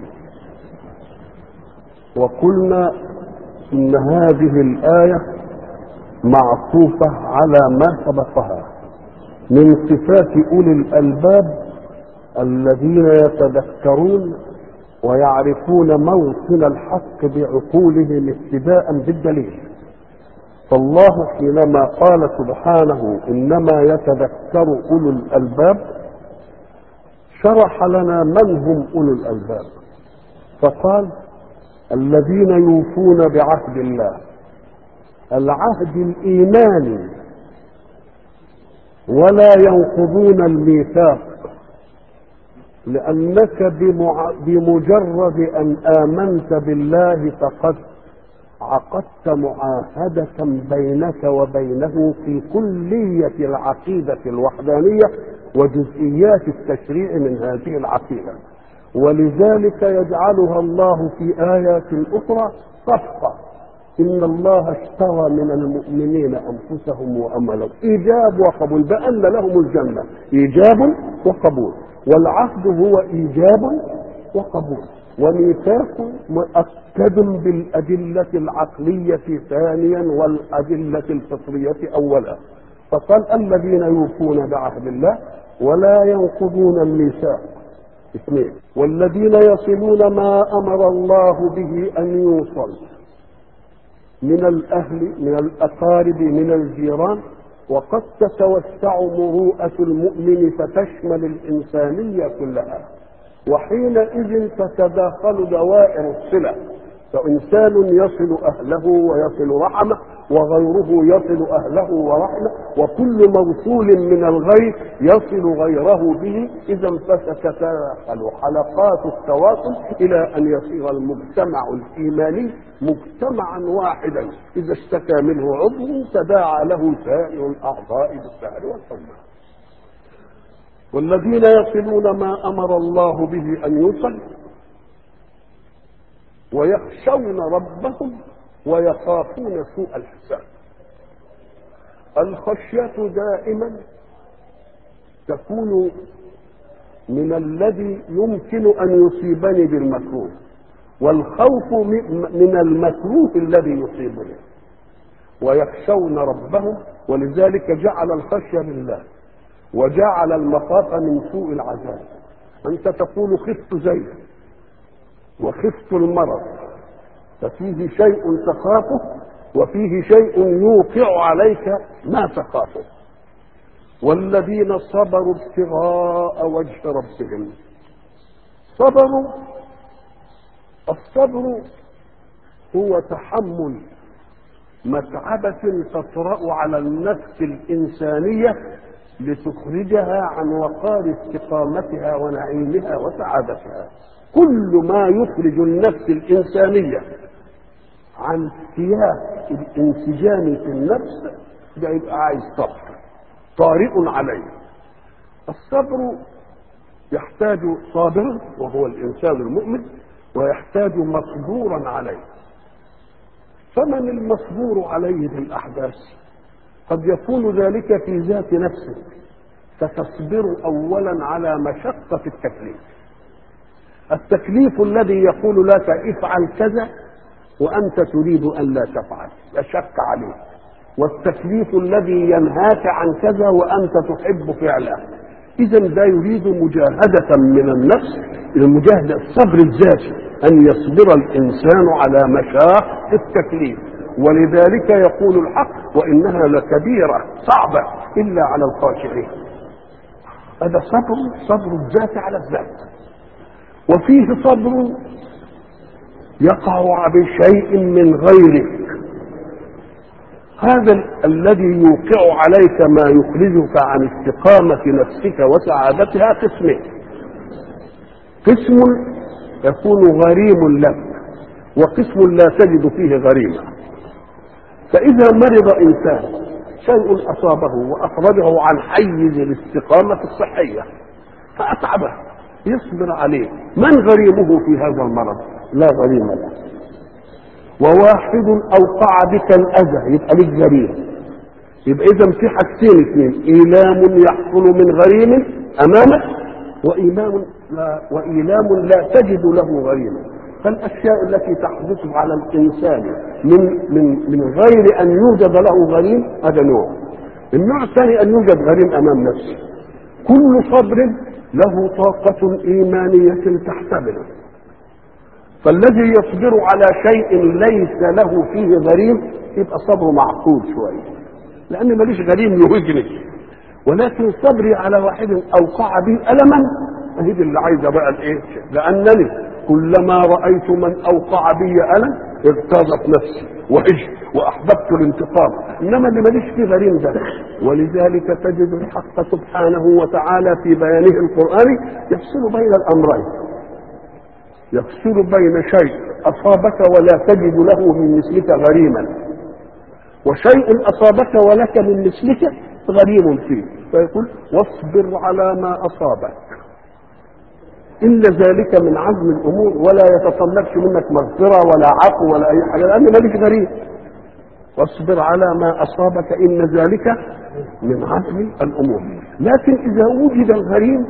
وقلنا ان هذه الايه معطوفه على ما سبقها من صفات اولي الالباب الذين يتذكرون ويعرفون موطن الحق بعقولهم ابتداء بالدليل فالله حينما قال سبحانه انما يتذكر اولو الالباب شرح لنا من هم اولو الالباب فقال الذين يوفون بعهد الله العهد الايماني ولا ينقضون الميثاق لأنك بمع... بمجرد أن آمنت بالله فقد عقدت معاهدة بينك وبينه في كلية العقيدة الوحدانية وجزئيات التشريع من هذه العقيدة ولذلك يجعلها الله في آيات أخرى صفقة إن الله اشترى من المؤمنين أنفسهم وأملهم إيجاب وقبول بأن لهم الجنة إيجاب وقبول والعهد هو إيجاب وقبول وميثاق مؤكد بالأدلة العقلية ثانيا والأدلة الفطرية أولا فقال الذين يوفون بعهد الله ولا ينقضون الميثاق اثنين والذين يصلون ما أمر الله به أن يوصل من الأهل من الأقارب من الجيران وقد تتوسع مروءة المؤمن فتشمل الإنسانية كلها وحينئذ تتداخل دوائر الصلة فإنسان يصل أهله ويصل رحمه وغيره يصل أهله ورحمه وكل موصول من الغير يصل غيره به إذا فتتداخل حلقات التواصل إلى أن يصير المجتمع الإيماني مجتمعا واحدا إذا اشتكى منه عضو تداعى له سائر الأعضاء بالسهر والحمى والذين يصلون ما أمر الله به أن يوصل ويخشون ربهم ويخافون سوء الحساب الخشية دائما تكون من الذي يمكن أن يصيبني بالمكروه والخوف من المكروه الذي يصيبني ويخشون ربهم ولذلك جعل الخشية لله وجعل المخافة من سوء العذاب أنت تقول خفت زيد وخفت المرض ففيه شيء تخافه وفيه شيء يوقع عليك ما تخافه والذين صبروا ابتغاء وجه ربهم صبروا الصبر هو تحمل متعبة تطرأ على النفس الإنسانية لتخرجها عن وقار استقامتها ونعيمها وسعادتها كل ما يخرج النفس الإنسانية عن سياق الانسجام في النفس ده يبقى عايز صبر طارئ عليه الصبر يحتاج صابرا وهو الانسان المؤمن ويحتاج مصبورا عليه فمن المصبور عليه بالاحداث قد يكون ذلك في ذات نفسك فتصبر اولا على مشقه التكليف التكليف الذي يقول لك افعل كذا وانت تريد ان لا تفعل يشق عليك والتكليف الذي ينهاك عن كذا وانت تحب فعله اذا ده يريد مجاهده من النفس المجاهده الصبر الذاتي ان يصبر الانسان على مشاق التكليف ولذلك يقول الحق وانها لكبيره صعبه الا على الخاشعين هذا صبر صبر الذات على الذات وفيه صبر يقع بشيء من غيرك هذا الذي يوقع عليك ما يخرجك عن استقامة نفسك وسعادتها قسمين قسم يكون غريم لك وقسم لا تجد فيه غريمة فإذا مرض إنسان شيء أصابه وأخرجه عن حيز الاستقامة الصحية فأتعبه يصبر عليه من غريمه في هذا المرض لا غريم له وواحد اوقع بك الاذى يبقى لك غريم يبقى اذا في حاجتين اثنين ايلام يحصل من غريم امامك وايلام لا وايلام لا تجد له غريما فالاشياء التي تحدث على الانسان من من من غير ان يوجد له غريم هذا نوع النوع الثاني ان يوجد غريم امام نفسه كل صبر له طاقة إيمانية تحتمله فالذي يصبر على شيء ليس له فيه غريم يبقى صبره معقول شوية لأن ماليش غريم يهجني ولكن صبري على واحد أوقع بي ألما هي اللي عايزة بقى الإيه لأنني كلما رأيت من أوقع بي ألم اغتاظت نفسي وهج وأحببت الانتقام إنما اللي ماليش فيه غريم ده ولذلك تجد الحق سبحانه وتعالى في بيانه القرآني يفصل بين الأمرين يفصل بين شيء أصابك ولا تجد له من مثلك غريما وشيء أصابك ولك من مثلك غريم فيه فيقول واصبر على ما أصابك إن ذلك من عزم الأمور ولا يتطلبش منك مغفرة ولا عفو ولا أي حاجة لأن مالك غريب واصبر على ما أصابك إن ذلك من عزم الأمور لكن إذا وجد الغريم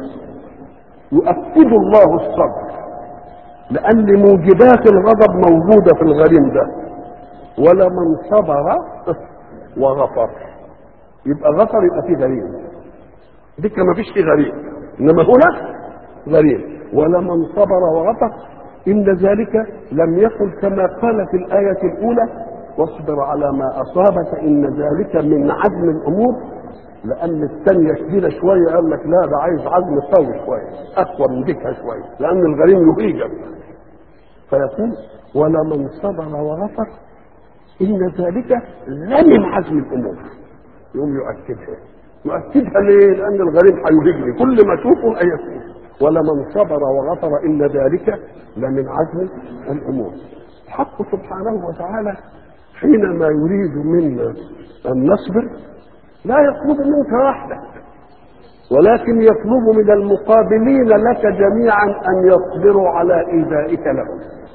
يؤكد الله الصبر لأن موجبات الغضب موجودة في الغريم ده ولمن صبر وغفر يبقى غفر يبقى فيه غريم ديك ما فيش فيه غريم إنما هنا غريم ولمن صبر وغفر إن ذلك لم يكن كما قال في الآية الأولى واصبر على ما أصابك إن ذلك من عزم الأمور لأن الثانية شديدة شوية قال لك لا ده عايز عزم قوي شوية أقوى من ديكها شوية لأن الغريم يهيجك فيقول ولمن صبر وغفر إن ذلك لمن عزم الأمور يقوم يؤكدها يؤكدها ليه؟ لأن الغريم هيهجني كل ما أشوفه أيكون ولمن صبر وغفر إن ذلك لمن عزم الأمور الحق سبحانه وتعالى حينما يريد منا أن نصبر لا يطلب منك وحدك ولكن يطلب من المقابلين لك جميعا أن يصبروا على إيذائك لهم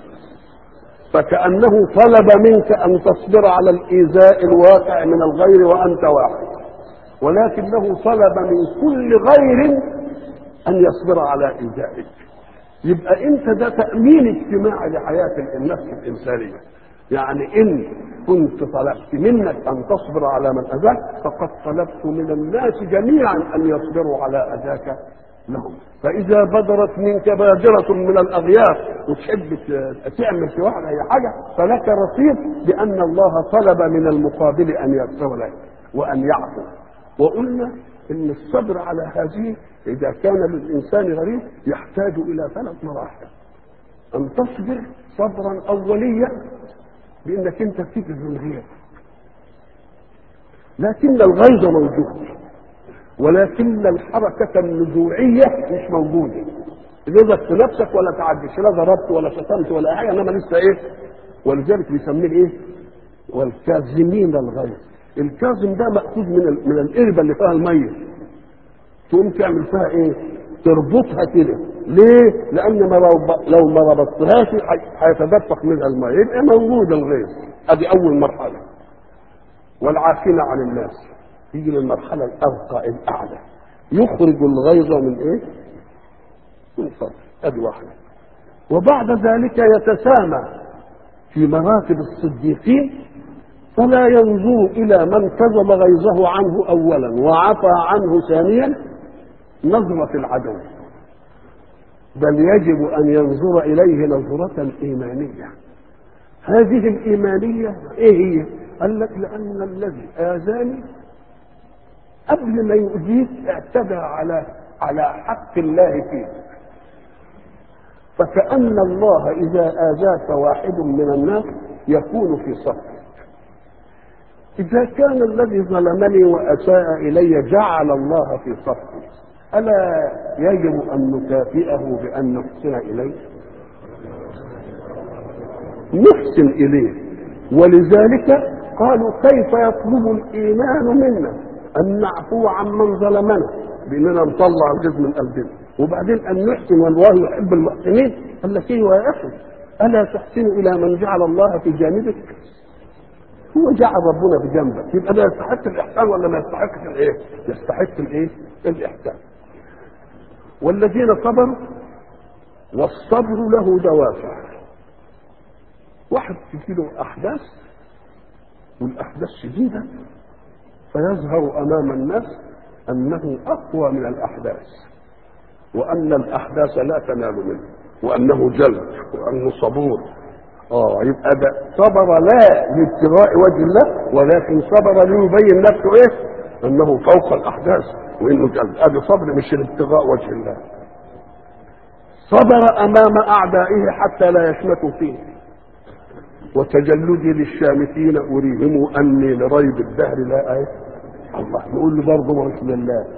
فكأنه طلب منك أن تصبر على الإيذاء الواقع من الغير وأنت واحد ولكنه طلب من كل غير أن يصبر على إيذائك يبقى أنت ده تأمين اجتماعي لحياة النفس الإنسانية يعني إن كنت طلبت منك أن تصبر على من أذاك فقد طلبت من الناس جميعا أن يصبروا على أذاك لهم فإذا بدرت منك بادرة من الأغيار وتحب تعمل في واحد أي حاجة فلك رصيد بأن الله طلب من المقابل أن يغفر لك وأن يعفو وقلنا إن الصبر على هذه إذا كان للإنسان غريب يحتاج إلى ثلاث مراحل أن تصبر صبرا أوليا بأنك أنت تجد الغير لكن الغيظ موجود ولكن الحركة النزوعية مش موجودة غيظك في نفسك ولا تعديش لا ضربت ولا شتمت ولا أي حاجة إنما لسه إيه ولذلك بيسميه إيه والكاظمين الغيظ الكاظم ده مأخوذ من ال... من القربة اللي فيها المية تقوم تعمل فيها إيه تربطها كده ليه؟ لأن ما لو, لو ما ربطتهاش هيتدفق منها المية يبقى موجود الغيظ ادي أول مرحلة والعافين عن الناس يجي للمرحلة الأرقى الأعلى يخرج الغيظ من إيه؟ من صدر أدي واحدة وبعد ذلك يتسامى في مراتب الصديقين فلا ينظر إلى من كظم غيظه عنه أولا وعفى عنه ثانيا نظرة العدو بل يجب أن ينظر إليه نظرة إيمانية هذه الإيمانية إيه هي؟ قال لك لأن الذي آذاني قبل ما يؤذيك اعتدى على على حق الله فيك فكأن الله إذا آذاك واحد من الناس يكون في صفك إذا كان الذي ظلمني وأساء إلي جعل الله في صفي ألا يجب أن نكافئه بأن نحسن إليه نحسن إليه ولذلك قالوا كيف يطلب الإيمان منا أن نعفو عن من ظلمنا بأننا نطلع الجزء من قلبنا وبعدين أن نحسن والله يحب المحسنين قال لك إيه يا أخي ألا تحسن إلى من جعل الله في جانبك هو جعل ربنا في جنبك يبقى ده يستحق الإحسان ولا ما يستحقش الإيه؟ يستحق الإيه؟ الإحسان والذين صبروا والصبر له دوافع واحد تجي له أحداث والأحداث شديدة فيظهر أمام الناس أنه أقوى من الأحداث وأن الأحداث لا تنال منه وأنه جلد وأنه صبور اه يبقى ده صبر لا لابتغاء وجه الله ولكن صبر ليبين نفسه ايه؟ انه فوق الاحداث وانه جلد ادي صبر مش لابتغاء وجه الله صبر امام اعدائه حتى لا يشمتوا فيه وتجلدي للشامتين اريهم اني لريب الدهر لا ايه الله نقول له برضه مش لله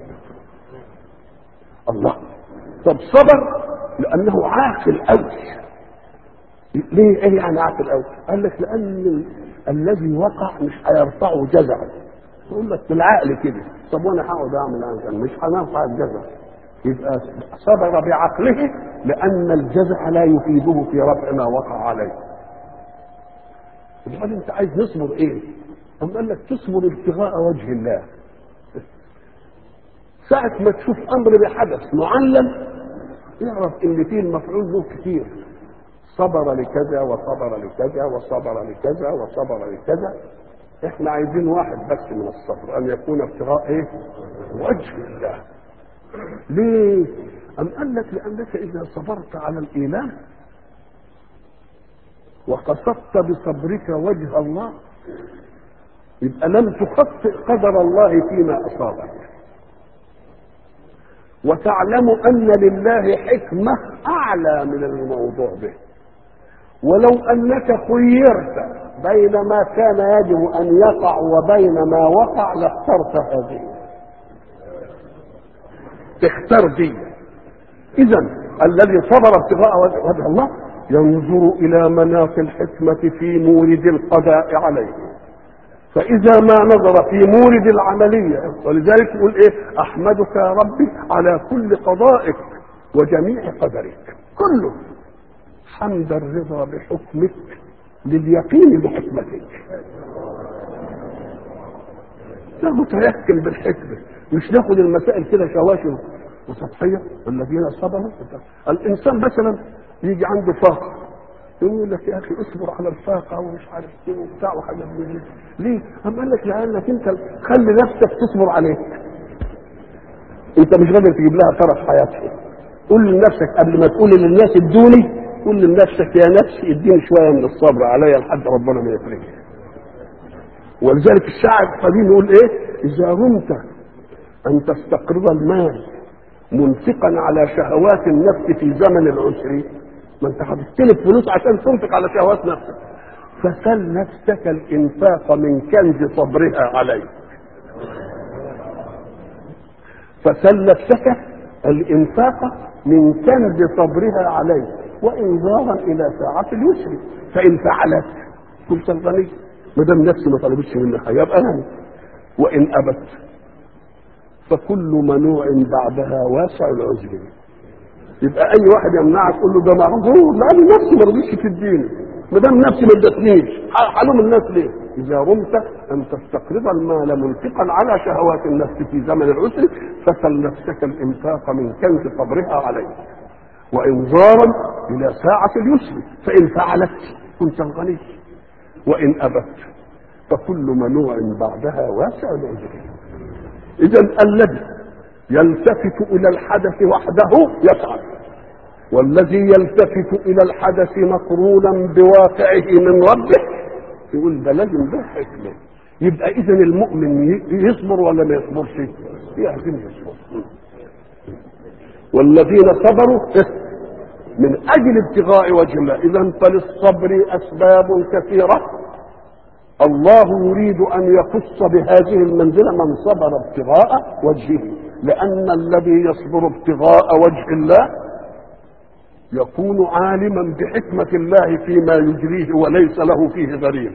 الله طب صبر لانه عاقل قوي ليه ايه يعني عاقل قوي قال لك لان الذي وقع مش هيرفعه جزعا يقول لك بالعقل كده طب وانا هقعد اعمل انا مش هنرفع الجزع يبقى صبر بعقله لان الجزع لا يفيده في رفع ما وقع عليه امال انت عايز نصبر ايه أم قال لك تصبر ابتغاء وجه الله ساعة ما تشوف أمر بحدث معلم اعرف إن فيه المفعول له كتير صبر لكذا وصبر لكذا وصبر لكذا وصبر لكذا احنا عايزين واحد بس من الصبر ان يكون ابتغاء ايه وجه الله ليه ام قال لك لانك اذا صبرت على الايمان وقصدت بصبرك وجه الله يبقى لم تخطئ قدر الله فيما اصابك وتعلم ان لله حكمه اعلى من الموضوع به ولو انك خيرت بين ما كان يجب ان يقع وبين ما وقع لاخترت هذه تختار دي اذا الذي صبر ابتغاء وجه الله ينظر الى مناط الحكمه في مورد القضاء عليه فاذا ما نظر في مورد العمليه ولذلك يقول ايه احمدك يا ربي على كل قضائك وجميع قدرك كله حمد الرضا بحكمك لليقين بحكمتك لا متيقن بالحكمة مش ناخد المسائل كده شواشر وسطحية والذين صبروا الإنسان مثلا يجي عنده فاقة يقول لك يا أخي اصبر على الفاقة ومش عارف ايه وبتاع وحاجات من دي ليه؟ أم قال لك لأنك أنت خلي نفسك تصبر عليك انت مش قادر تجيب لها طرف حياتها قول لنفسك قبل ما تقول للناس ادوني قول لنفسك يا نفسي اديني شويه من الصبر عليا لحد ربنا ما يفرجها ولذلك الشاعر القديم يقول ايه اذا رمت ان تستقرض المال منفقا على شهوات النفس في زمن العسر ما انت هتستلف فلوس عشان تنفق على شهوات نفسك فسل نفسك الانفاق من كنز صبرها عليك فسل نفسك الانفاق من كنز صبرها عليك وانظارا الى ساعة اليسر فان فعلت كنت الغني ما دام نفسي ما طلبتش مني حاجه يبقى انا وان ابت فكل منوع بعدها واسع العذر يبقى اي واحد يمنعك تقول له ده معذور لا انا نفسي ما رضيتش تديني ما دام نفسي ما ادتنيش حلوم الناس ليه؟ اذا رمت ان تستقرض المال منفقا على شهوات النفس في زمن العسر فسل نفسك الانفاق من كنز صبرها عليك وانظارا الى ساعه اليسر فان فعلت كنت الغني وان ابت فكل منوع بعدها واسع العذر اذا الذي يلتفت الى الحدث وحده يسعد والذي يلتفت الى الحدث مقرونا بواقعه من ربه يقول ده لازم ده حكمه يبقى اذا المؤمن يصبر ولا ما يصبرش لازم يصبر والذين صبروا من اجل ابتغاء وجه الله اذا فللصبر اسباب كثيره الله يريد ان يخص بهذه المنزله من صبر ابتغاء وجهه لان الذي يصبر ابتغاء وجه الله يكون عالما بحكمه الله فيما يجريه وليس له فيه غريم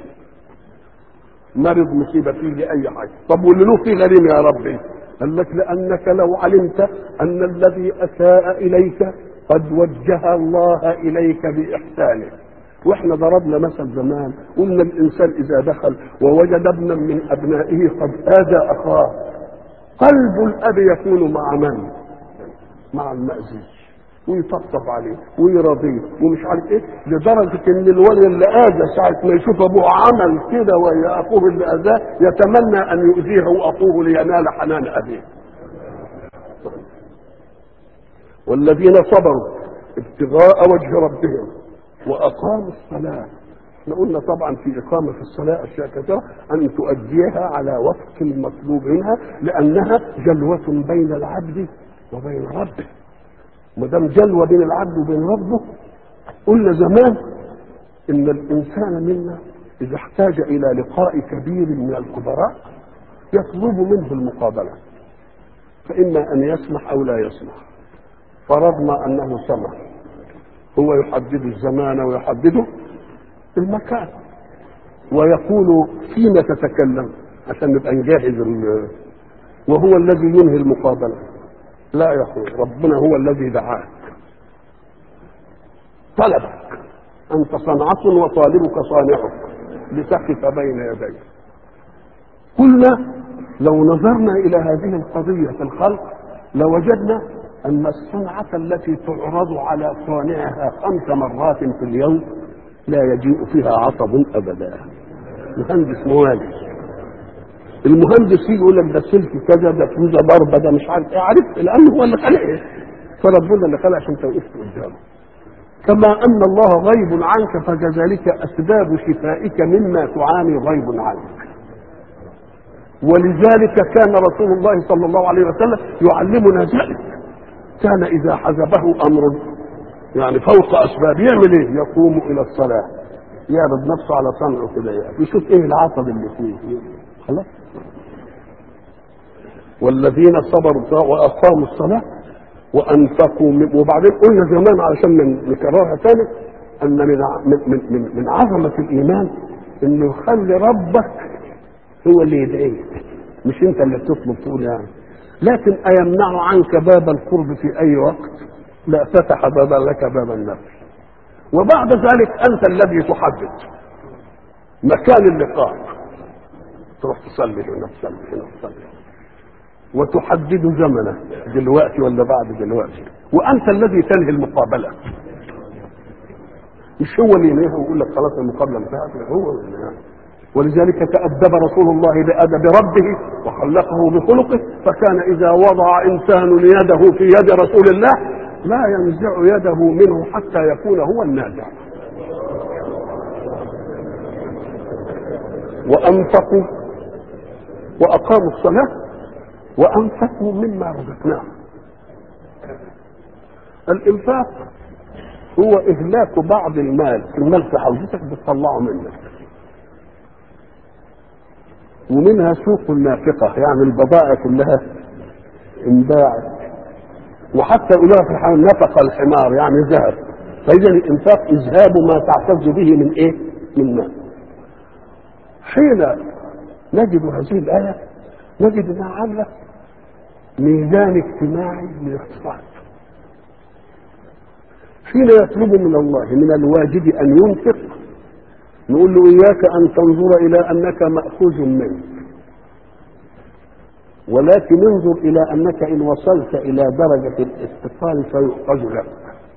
مرض مصيبه فيه اي حاجه طب واللي له فيه غريم يا ربي قال لك لانك لو علمت ان الذي اساء اليك قد وجه الله اليك باحسانه واحنا ضربنا مثل زمان قلنا الانسان اذا دخل ووجد ابنا من ابنائه قد اذى اخاه قلب الاب يكون مع من مع المأذي ويطبطب عليه ويرضيه ومش عارف ايه لدرجه ان الولد اللي اذى ساعه ما يشوف ابوه عمل كده ويا اخوه اللي اذاه يتمنى ان يؤذيه اخوه لينال حنان ابيه والذين صبروا ابتغاء وجه ربهم واقاموا الصلاه احنا قلنا طبعا في اقامه الصلاه اشياء كثيره ان تؤديها على وفق المطلوب منها لانها جلوه بين العبد وبين ربه ما دام جلوه بين العبد وبين ربه قلنا زمان ان الانسان منا اذا احتاج الى لقاء كبير من الكبراء يطلب منه المقابله فاما ان يسمح او لا يسمح فرضنا انه سمح هو يحدد الزمان ويحدده المكان ويقول فيما تتكلم عشان نبقى نجهز وهو الذي ينهي المقابله لا يقول ربنا هو الذي دعاك طلبك انت صنعة وطالبك صانعك لتقف بين يديه قلنا لو نظرنا الى هذه القضية في الخلق لوجدنا ان الصنعة التي تعرض على صانعها خمس مرات في اليوم لا يجيء فيها عطب ابدا مهندس مهندس المهندس يجي يقول لك ده سلك كذا ده فوزه ضربه ده مش عارف ايه عارف لانه هو اللي خلق ايه فربنا اللي خلق عشان انت وقفت قدامه كما ان الله غيب عنك فكذلك اسباب شفائك مما تعاني غيب عنك ولذلك كان رسول الله صلى الله عليه وسلم يعلمنا ذلك كان اذا حزبه امر يعني فوق اسباب يعمل ايه يقوم الى الصلاه يعرض نفسه على صنعه كده يعني يشوف ايه العطب اللي فيه خلاص والذين صبروا واقاموا الصلاه وانفقوا من وبعدين قلنا زمان علشان نكررها تاني ان من من من, من عظمه الايمان انه يخلي ربك هو اللي يدعيك مش انت اللي بتطلب تقول يعني لكن ايمنع عنك باب القرب في اي وقت لا فتح بابا لك باب النفس وبعد ذلك انت الذي تحدد مكان اللقاء تروح تصلي هنا تصلي هنا تصلي وتحدد زمنه دلوقتي ولا بعد دلوقتي وانت الذي تنهي المقابله مش هو اللي ينهيها ويقول لك خلاص المقابله انتهت هو اللي ينهيها ولذلك تأدب رسول الله بأدب ربه وخلقه بخلقه فكان إذا وضع إنسان يده في يد رسول الله لا ينزع يده منه حتى يكون هو النازع وأنفقوا وأقاموا الصلاة وأنفقوا مما رزقناهم الإنفاق هو إهلاك بعض المال المال في حوزتك بتطلعه منك ومنها سوق النافقة يعني البضائع كلها انباعت وحتى يقولوها في الحال نفق الحمار يعني ذهب فإذا الإنفاق إذهاب ما تعتز به من إيه؟ من مال حين نجد هذه الآية نجد أنها عاملة ميزان اجتماعي للاقتصاد حين يطلب من الله من الواجب أن ينفق نقول له إياك أن تنظر إلى أنك مأخوذ منك ولكن انظر إلى أنك إن وصلت إلى درجة الاستقلال فيؤخذ لك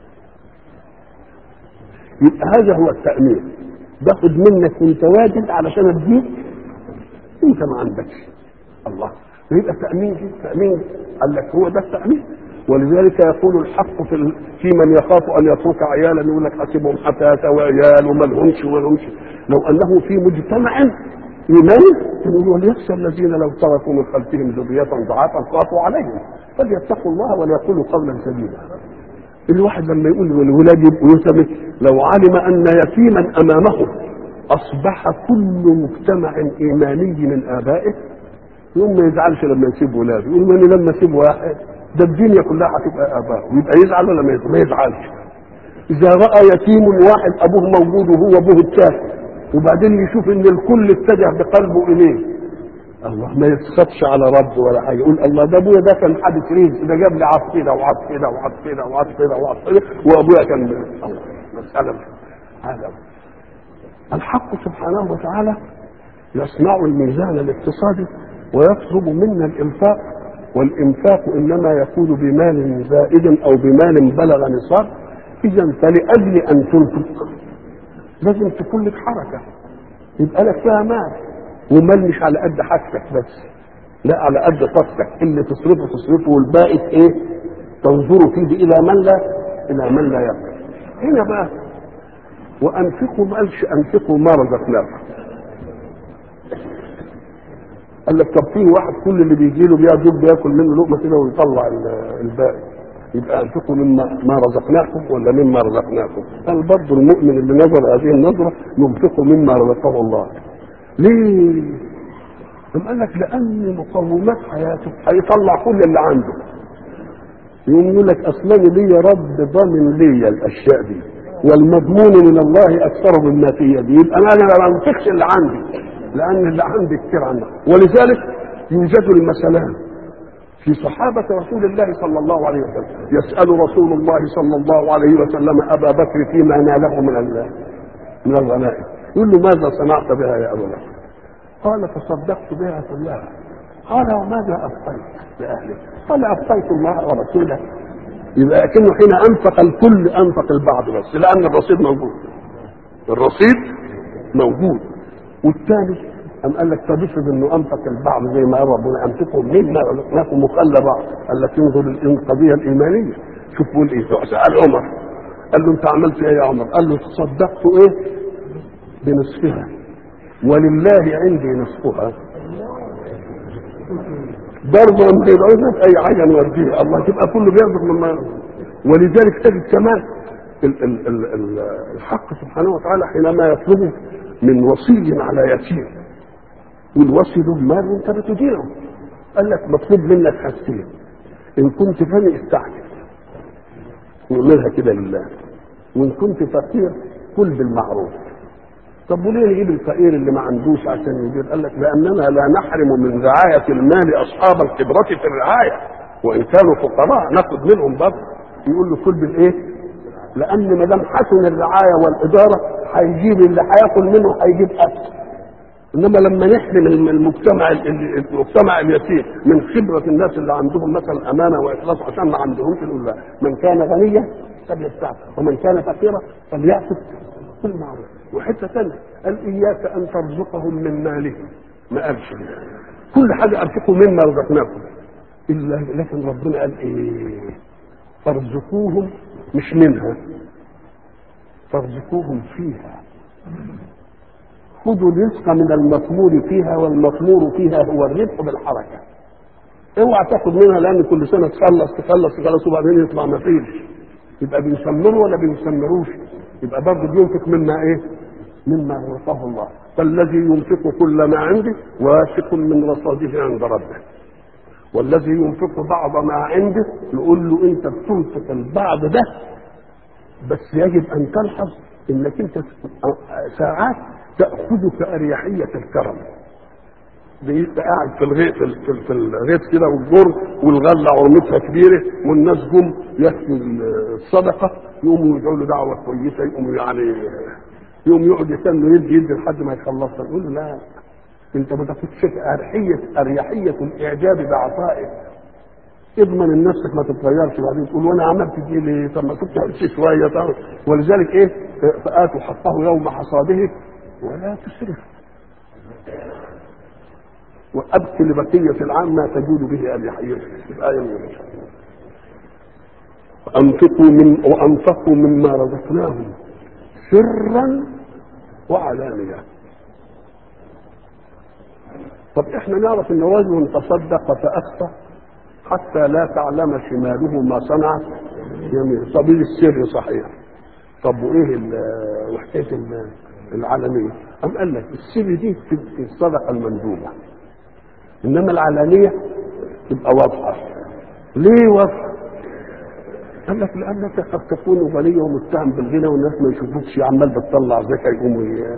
يبقى هذا هو التأمين باخد منك وانت واجد علشان اديك انت ما عندكش الله يبقى تأمين تأمين قال لك هو ده التأمين ولذلك يقول الحق في ال... في من يخاف ان يترك عيالا يقول لك حسبهم حتى وعيال وما لهمش وما لهمش لو انه في مجتمع ايماني يقول وليخشى الذين لو تركوا من خلفهم ذرية ضعافا خافوا عليهم فليتقوا الله وليقولوا قولا سديدا الواحد لما يقول للولاد يبقوا يسمي لو علم ان يتيما امامه اصبح كل مجتمع ايماني من ابائه يوم ما يزعلش لما يسيب ولاده يقول ماني لما اسيب واحد ده الدنيا كلها هتبقى اباء ويبقى يزعل ولا ما يزعلش اذا راى يتيم واحد ابوه موجود وهو ابوه الكافر وبعدين يشوف ان الكل اتجه بقلبه اليه الله ما يسخطش على ربه ولا حاجه يقول الله ده ابويا ده كان حادث رزق ده جاب لي عص كده وعص كده وعص كده وعص كده وعص كده وابويا كان الله مساله هذا الحق سبحانه وتعالى يصنع الميزان الاقتصادي ويطلب منا الانفاق والانفاق انما يكون بمال زائد او بمال بلغ نصاب اذا فلاجل ان تنفق لازم تكون لك حركه يبقى لك فيها مال ومال مش على قد حاجتك بس لا على قد طاقتك اللي تصرفه تصرفه والباقي ايه تنظر فيه الى من لا الى من لا يقدر هنا بقى وانفقوا ما قالش انفقوا ما رزقناكم قال لك طب في واحد كل اللي بيجي له يا دوب بياكل منه لقمه كده ويطلع الباقي يبقى انفقوا مما ما رزقناكم ولا مما رزقناكم قال برضه المؤمن اللي نظر هذه النظره ينفقوا مما رزقه الله ليه؟ ثم قال لك لان مقومات حياته هيطلع كل اللي عنده يقوم يقول لك اصلا لي يا رب ضامن لي الاشياء دي والمضمون من الله اكثر مما في يدي يبقى انا ما انفقش اللي عندي لان اللي عندي كتير عنه ولذلك يوجد المثلان في صحابة رسول الله صلى الله عليه وسلم يسأل رسول الله صلى الله عليه وسلم أبا بكر فيما ناله من من الغنائم يقول له ماذا صنعت بها يا أبا بكر قال تصدقت بها كلها قال وماذا أبقيت لأهلك قال أبقيت الله ورسوله يبقى كأنه حين أنفق الكل أنفق البعض بس لأن الرصيد موجود الرصيد موجود والثاني أم قال لك طب افرض انه انفق البعض زي ما قال ربنا انفقوا مما رزقناكم وخلى بعض قال لك انظر القضيه الايمانيه شوف بيقول ايه سال عمر قال له انت عملت ايه يا عمر؟ قال له تصدقت ايه؟ بنصفها ولله عندي نصفها برضه انت يدعونا في اي حاجه نوديها الله تبقى كله بيرزق مما ولذلك تجد كمان ال ال ال ال الحق سبحانه وتعالى حينما يطلبه من وصي على يتيم والوصي له مال وانت بتديره قال لك مطلوب منك حاجتين ان كنت غني استعجل واعملها كده لله وان كنت فقير كل بالمعروف طب وليه نجيب الفقير اللي ما عندوش عشان يدير قال لك لاننا لا نحرم من رعايه المال اصحاب الخبره في الرعايه وان كانوا فقراء ناخد منهم برضه يقول له كل بالايه لان ما دام حسن الرعايه والاداره هيجيب اللي هياكل منه هيجيب اكل انما لما نحرم المجتمع المجتمع اليتيم من خبره الناس اللي عندهم مثلا امانه واخلاص عشان ما عندهمش نقول لا من كان غنيا فليستعفف ومن كان فقيرا فليعفف بالمعروف وحته ثانيه قال اياك ان ترزقهم من مالهم ما قالش كده. كل حاجه ارزقهم مما رزقناكم الا لكن ربنا قال ايه فارزقوهم مش منها فارزقوهم فيها خذوا الرزق من المطمور فيها والمطمور فيها هو الربح بالحركه اوعى تاخد منها لان كل سنه تخلص تخلص تخلص وبعدين يطلع ما فيش يبقى بنسمره ولا بنسمروش يبقى برضه بينفق مما ايه مما رزقه الله فالذي ينفق كل ما عنده واثق من رصاده عند ربه والذي ينفق بعض ما عنده نقول له انت بتنفق البعض ده بس يجب ان تلحظ انك انت ساعات تاخذك اريحيه الكرم بيبقى قاعد في الغيط في, ال- في, ال- في الغيط كده والجر والغله عرمتها كبيره والناس جم ياخدوا الصدقه يقوموا يدعوا له دعوه كويسه يقوموا يعني يقوم يقعد يستنى يدي يدي لحد ما يخلصها نقول له لا انت ما تاخدش اريحيه اريحيه الاعجاب بعطائك اضمن ان نفسك ما تتغيرش بعدين تقول وانا عملت دي ليه؟ طب ما كنت عملت شويه طب ولذلك ايه؟ فاتوا حقه يوم حصاده ولا تسرف وابق لبقيه العام ما تجود به اريحيتك الايه من وانفقوا من وانفقوا مما رزقناهم سرا وعلانيه طب احنا نعرف ان رجل تصدق فاخفى حتى لا تعلم شماله ما صنع يمينه طب إيه السر صحيح طب وايه ال- وحكايه ال- العلنيه ام قال لك السر دي في في الصدقه المندوبه انما العلانيه تبقى واضحه ليه واضحه قال لك لانك قد تكون غني ومتهم بالغنى والناس ما يشوفوكش عمال بتطلع زكاه يقوموا ي-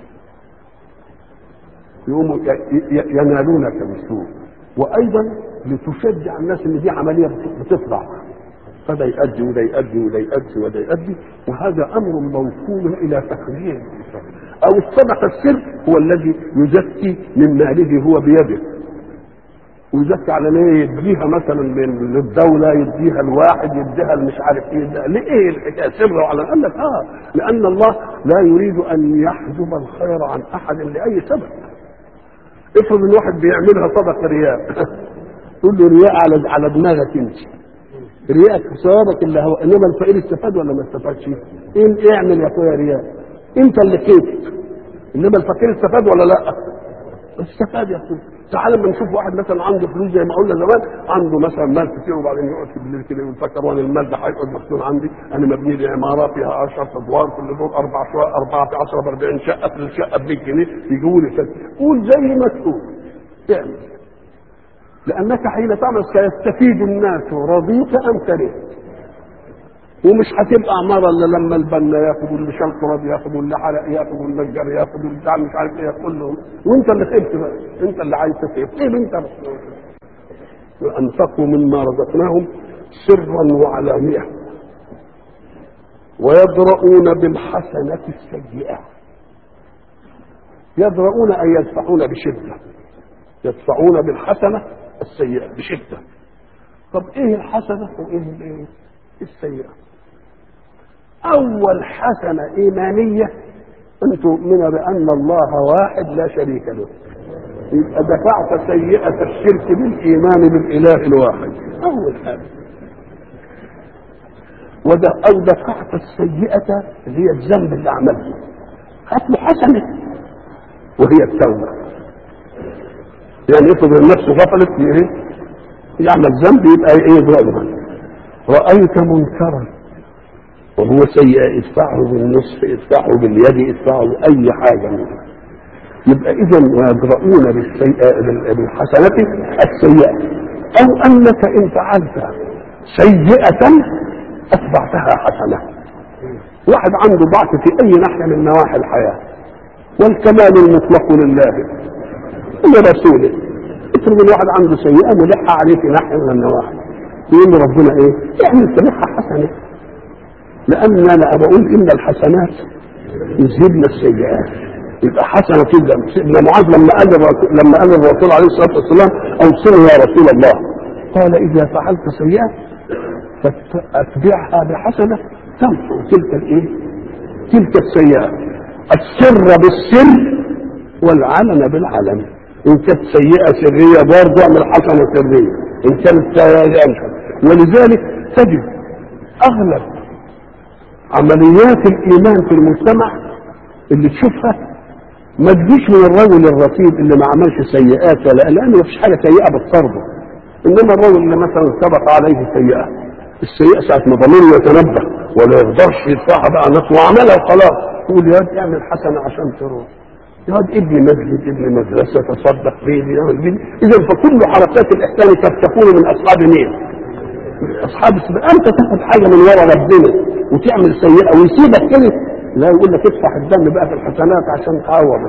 يقوموا ي- ي- ينالونك بالسوء وايضا لتشجع الناس ان دي عمليه بت- بتطلع فده يؤدي وده يؤدي وده يؤدي وده يؤدي وهذا امر موصول الى تخيير او الصدقه السر هو الذي يزكي من ماله هو بيده ويزكي على ليه يديها مثلا من- للدوله يديها الواحد يديها مش عارف ايه ده ليه الحكايه سر وعلى قال لك اه لان الله لا يريد ان يحجب الخير عن احد لاي سبب افرض ان واحد بيعملها صدقه رياء تقول له رياء على على دماغك انت رياء في ثوابك اللي هو انما الفقير استفاد ولا ما استفادش؟ ايه اعمل يا اخويا رياء انت اللي كيف انما الفقير استفاد ولا لا؟ استفاد يا اخويا تعال لما نشوف واحد مثلا عنده فلوس زي ما قلنا زمان عنده مثلا مال كتير وبعدين يقعد في بالليل كده يقول فكر وانا المال ده هيقعد مفتون عندي انا مبني لي عماره فيها 10 ادوار كل دور اربع شقق اربعه في 10 ب 40 شقه في الشقه ب 100 جنيه يجيبوا لي فلوس قول زي ما تقول اعمل لانك حين تعمل سيستفيد الناس رضيت ام كرهت ومش هتبقى عمارة الا لما البنا ياخدوا اللي شال تراب ياخدوا اللي حرق ياخدوا النجار ياخدوا اللي بتاع مش عارف ايه ياخد لهم وانت اللي خبت بقى انت اللي عايز تخيب ايه انت وانفقوا مما رزقناهم سرا وعلانية ويدرؤون بالحسنة السيئة يدرؤون أي يدفعون بشدة يدفعون بالحسنة السيئة بشدة طب ايه الحسنة وايه الايه السيئة أول حسنة إيمانية أن تؤمن بأن الله واحد لا شريك له يبقى دفعت سيئة الشرك بالإيمان بالإله الواحد أول حاجة وده أو دفعت السيئة اللي هي الذنب اللي عملته هات له حسنة وهي التوبة يعني يطلب من نفسه غفلت ايه يعمل ذنب يبقى ايه يضربها رأيت منكرا وهو سيئة ادفعه بالنصف ادفعه باليد ادفعه أي حاجة منه يبقى إذا يدرؤون بالسيئة بالحسنة السيئة أو أنك إن فعلت سيئة أتبعتها حسنة واحد عنده ضعف في أي ناحية من نواحي الحياة والكمال المطلق لله ولرسوله افرض الواحد عنده سيئة ملحة عليه في ناحية من النواحي يقول له ربنا ايه؟ اعمل سماحة حسنة لأن أنا بقول إن الحسنات يذهبن السيئات يبقى حسنة تبدأ سيدنا معاذ لما قال الرسول لما قال الرسول عليه الصلاة والسلام أوصني يا رسول الله قال إذا فعلت سيئة فاتبعها بحسنة تمحو تلك الإيه؟ تلك السيئة السر بالسر والعلن بالعلن ان كانت سيئه سريه برضه اعمل حسنه سريه ان كانت سيئة ولذلك تجد اغلب عمليات الايمان في المجتمع اللي تشوفها ما تجيش من الرجل الرتيب اللي ما عملش سيئات ولا لان ما فيش حاجه سيئه بتطرده انما الرجل اللي مثلا سبق عليه سيئه السيئه ساعه ما ضميره يتنبه ولا يقدرش يدفعها بقى نفسه وعملها وخلاص يقول يا واد اعمل حسنه عشان تروح يا واد ابني مسجد ابني مدرسه تصدق بيه يعمل بيه اذا فكل حركات الاحسان قد تكون من اصحاب مين؟ اصحاب السبيل انت تاخد حاجه من ورا ربنا وتعمل سيئه ويسيبك كده لا يقول لك ادفع الدم بقى في الحسنات عشان تعوض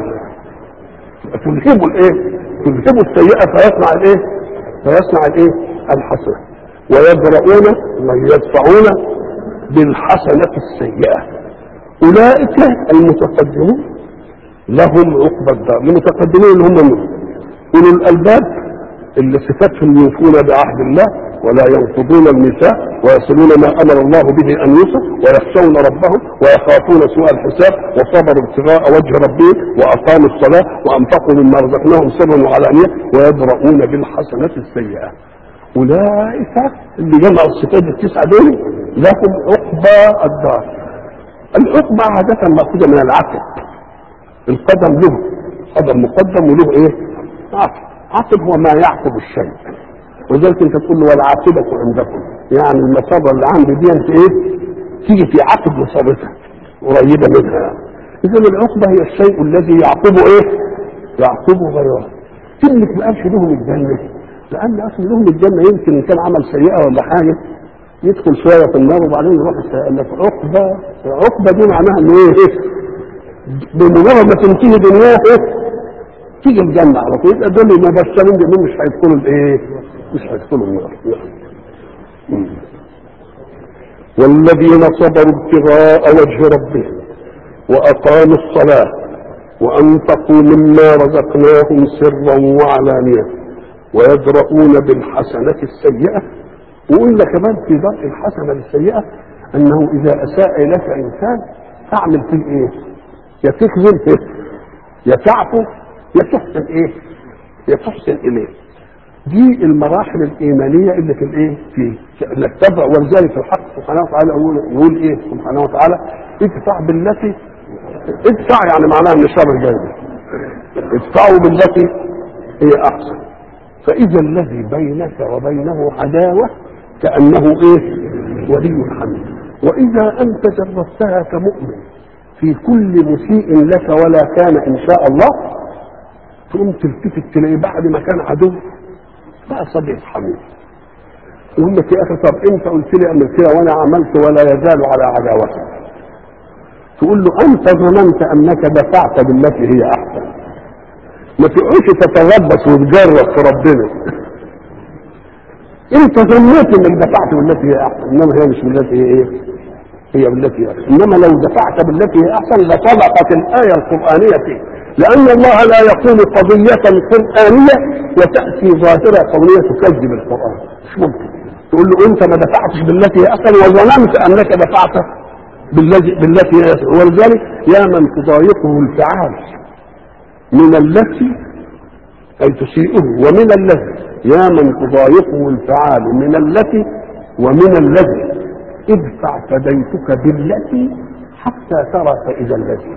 تلهبوا الايه؟ تلهبوا السيئه فيصنع الايه؟ فيصنع الايه؟ الحسنه ويدرؤون ويدفعون بالحسنه السيئه اولئك المتقدمون لهم عقبى الدار المتقدمين اللي هم من اولو الالباب اللي صفاتهم يوفون بعهد الله ولا ينقضون الميثاق ويصلون ما امر الله به ان يوصل ويخشون ربهم ويخافون سوء الحساب وصبروا ابتغاء وجه ربهم واقاموا الصلاه وانفقوا مما رزقناهم سرا وعلانيه ويدرؤون بالحسنه السيئه اولئك اللي جمعوا الصفات التسعه دول لهم عقبى الدار العقبى عاده ماخوذه من العقب القدم له قدم مقدم وله ايه عقب عقب هو ما يعقب الشيء ولذلك انت تقول له والعاقبة عندكم يعني المصابة اللي عندي دي انت ايه تيجي في عقب مصابتها قريبة منها اذا العقبة هي الشيء الذي يعقبه ايه يعقبه غيره كلمة ما قالش لهم الجنة لان اصل لهم الجنة يمكن ان كان عمل سيئة ولا حاجة يدخل شوية في النار وبعدين يروح قال لك عقبة عقبة دي معناها انه ايه بمجرد ما تنتهي دنياه ايه تيجي الجنة على طول يبقى دول المبشرين دول مش هيدخلوا الايه؟ مش هيدخلوا النار والذين صبروا ابتغاء وجه ربهم وأقاموا الصلاة وأنفقوا مما رزقناهم سرا وعلانية ويدرؤون بالحسنة السيئة وقلنا كمان في درء الحسنة للسيئة أنه إذا أساء إليك إنسان أعمل فيه إيه؟ يا تكذب فيه يا تعفو يا تحسن إيه؟ يا تحسن إليه دي المراحل الايمانيه اللي في الايه في نتبع ولذلك الحق سبحانه وتعالى يقول, يقول ايه سبحانه وتعالى ادفع بالتي ادفع يعني معناها ان الشر جاي ادفعوا بالتي هي احسن فاذا الذي بينك وبينه عداوه كانه ايه ولي حميد واذا انت جربتها كمؤمن في كل مسيء لك ولا كان ان شاء الله تقوم تلتفت تلاقي بعد ما كان عدو بقى صديق حميد يقول لك يا اخي طب انت قلت لي اعمل كده وانا عملت ولا يزال على عداوتك تقول له انت ظننت انك دفعت بالتي هي احسن ما تقعدش تتربص وتجرب في ربنا انت ظنيت انك دفعت بالتي هي احسن انما هي مش بالتي هي ايه هي بالتي هي احسن انما لو دفعت بالتي هي احسن لطبقت الايه القرانيه فيه لأن الله لا يقول قضية قرآنية وتأتي ظاهرة قولية تكذب القرآن مش ممكن تقول له أنت ما دفعتش بالتي هي أحسن وظننت أنك دفعت بالتي بالتي هي أحسن ولذلك يا من تضايقه الفعال من التي أي تسيئه ومن الذي يا من تضايقه الفعال من التي ومن الذي ادفع فديتك بالتي حتى ترى فإذا الذي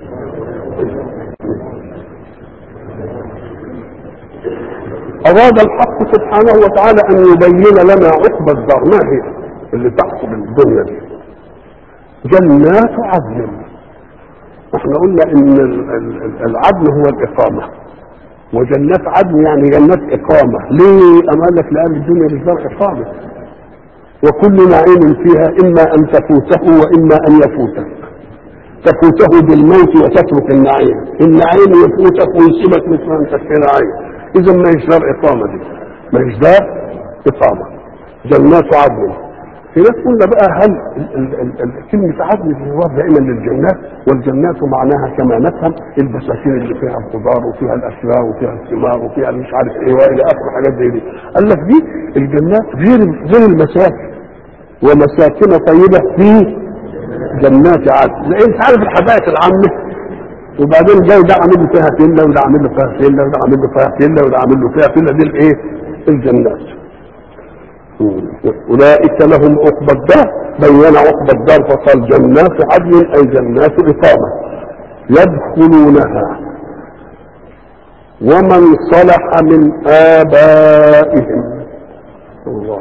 أراد الحق سبحانه وتعالى أن يبين لنا عقبى الدار ما هي اللي تحصل الدنيا دي جنات عدن احنا قلنا ان العدن هو الإقامة وجنات عدن يعني جنات إقامة ليه أم قال لك لأن الدنيا مش دار إقامة وكل نعيم فيها إما أن تفوته وإما أن يفوتك تفوته بالموت وتترك النعيم النعيم يفوتك ويسيبك مثل أن تكفي نعيم اذا ما هيش دار اقامه دي ما هيش دار اقامه جنات عدن في ناس قلنا بقى هل ال ال ال كلمة عدن تضاف دائما للجنات والجنات معناها كما نفهم البساتين اللي فيها الخضار وفيها الاشجار وفيها الثمار وفيها مش عارف ايه والى اخره حاجات زي دي قال لك دي الجنات غير غير المساكن ومساكن طيبة في جنات عدن لان انت عارف الحدائق العامة وبعدين جاي ده عامل له فيها فيلا وده عامل له فيها فيلا وده عامل له فيها فيلا وده عامل له فيها فيلا دي الايه؟ الجنات اولئك لهم عقبى الدار بين عقبى الدار فقال جنات عدن اي جنات اقامه يدخلونها ومن صلح من ابائهم الله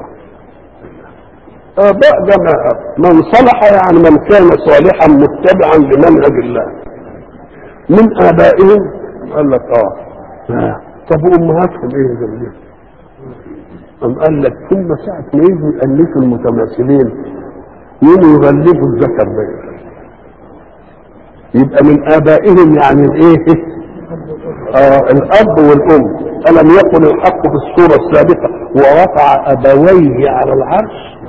اباء جماعه من صلح يعني من كان صالحا متبعا لمنهج الله من ابائهم قال لك اه آه. طب وامهاتهم ايه جميل أم قال لك ثم ساعة ما يجوا يألفوا المتماثلين يجوا يغلبوا الذكر بيه يبقى من آبائهم يعني الإيه؟ آه الأب والأم ألم يقل الحق في السورة السابقة ورفع أبويه على العرش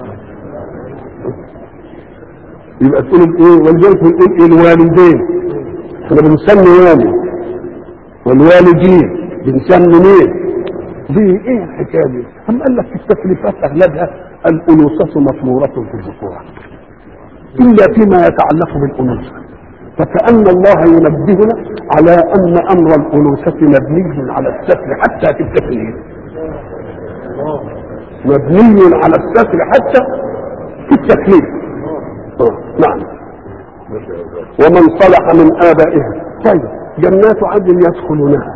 يبقى تقول ايه ولذلك بنقول ايه الوالدين احنا بنسمي والد والوالدين بنسمي مين دي ايه الحكايه دي؟ أم قال لك في التكليفات اغلبها الانوثه مطموره في الذكور الا فيما يتعلق بالانوثه فكأن الله ينبهنا على أن أمر الأنوثة مبني على الستر حتى في التكليف مبني على الستر حتى في التكليف آه، نعم ومن صلح من آبائهم طيب جنات عدن يدخلونها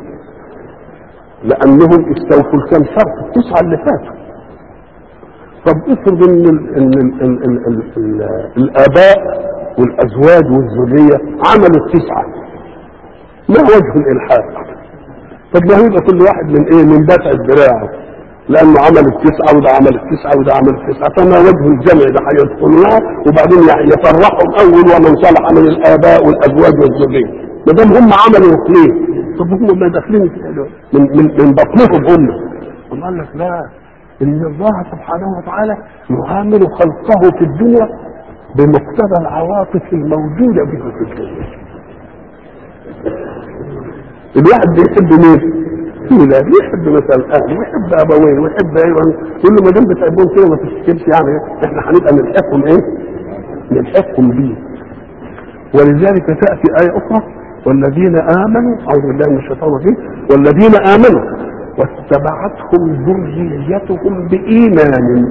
لانهم استوفوا الكام شرط التسعه اللي فاتوا طب افرض ان ال ال ال ال ال ال ال الاباء والازواج والذريه عملوا التسعه ما وجه الالحاق طب ما هيبقى كل واحد من ايه من بتع دراعه لانه عمل التسعه وده عمل التسعه وده عمل التسعه فما وجه الجمع ده هيدخلوها وبعدين يفرحهم اول ومن صلح من الاباء والازواج والذريه ما دام هم عملوا اثنين طب هم ما داخلين من من من بطنهم هم هم قال لك لا ان الله سبحانه وتعالى يعامل خلقه في الدنيا بمقتضى العواطف الموجوده به في الدنيا الواحد بيحب مين؟ ولاد يحب مثلا اهله ويحب ابويه ويحب ايوه كل ما دام بتحبهم كده ما تفتكرش يعني احنا هنبقى نلحقهم ايه؟ نلحقهم بيه ولذلك تاتي ايه اخرى والذين امنوا اعوذ بالله من الشيطان الرجيم والذين امنوا واتبعتهم ذريتهم بايمان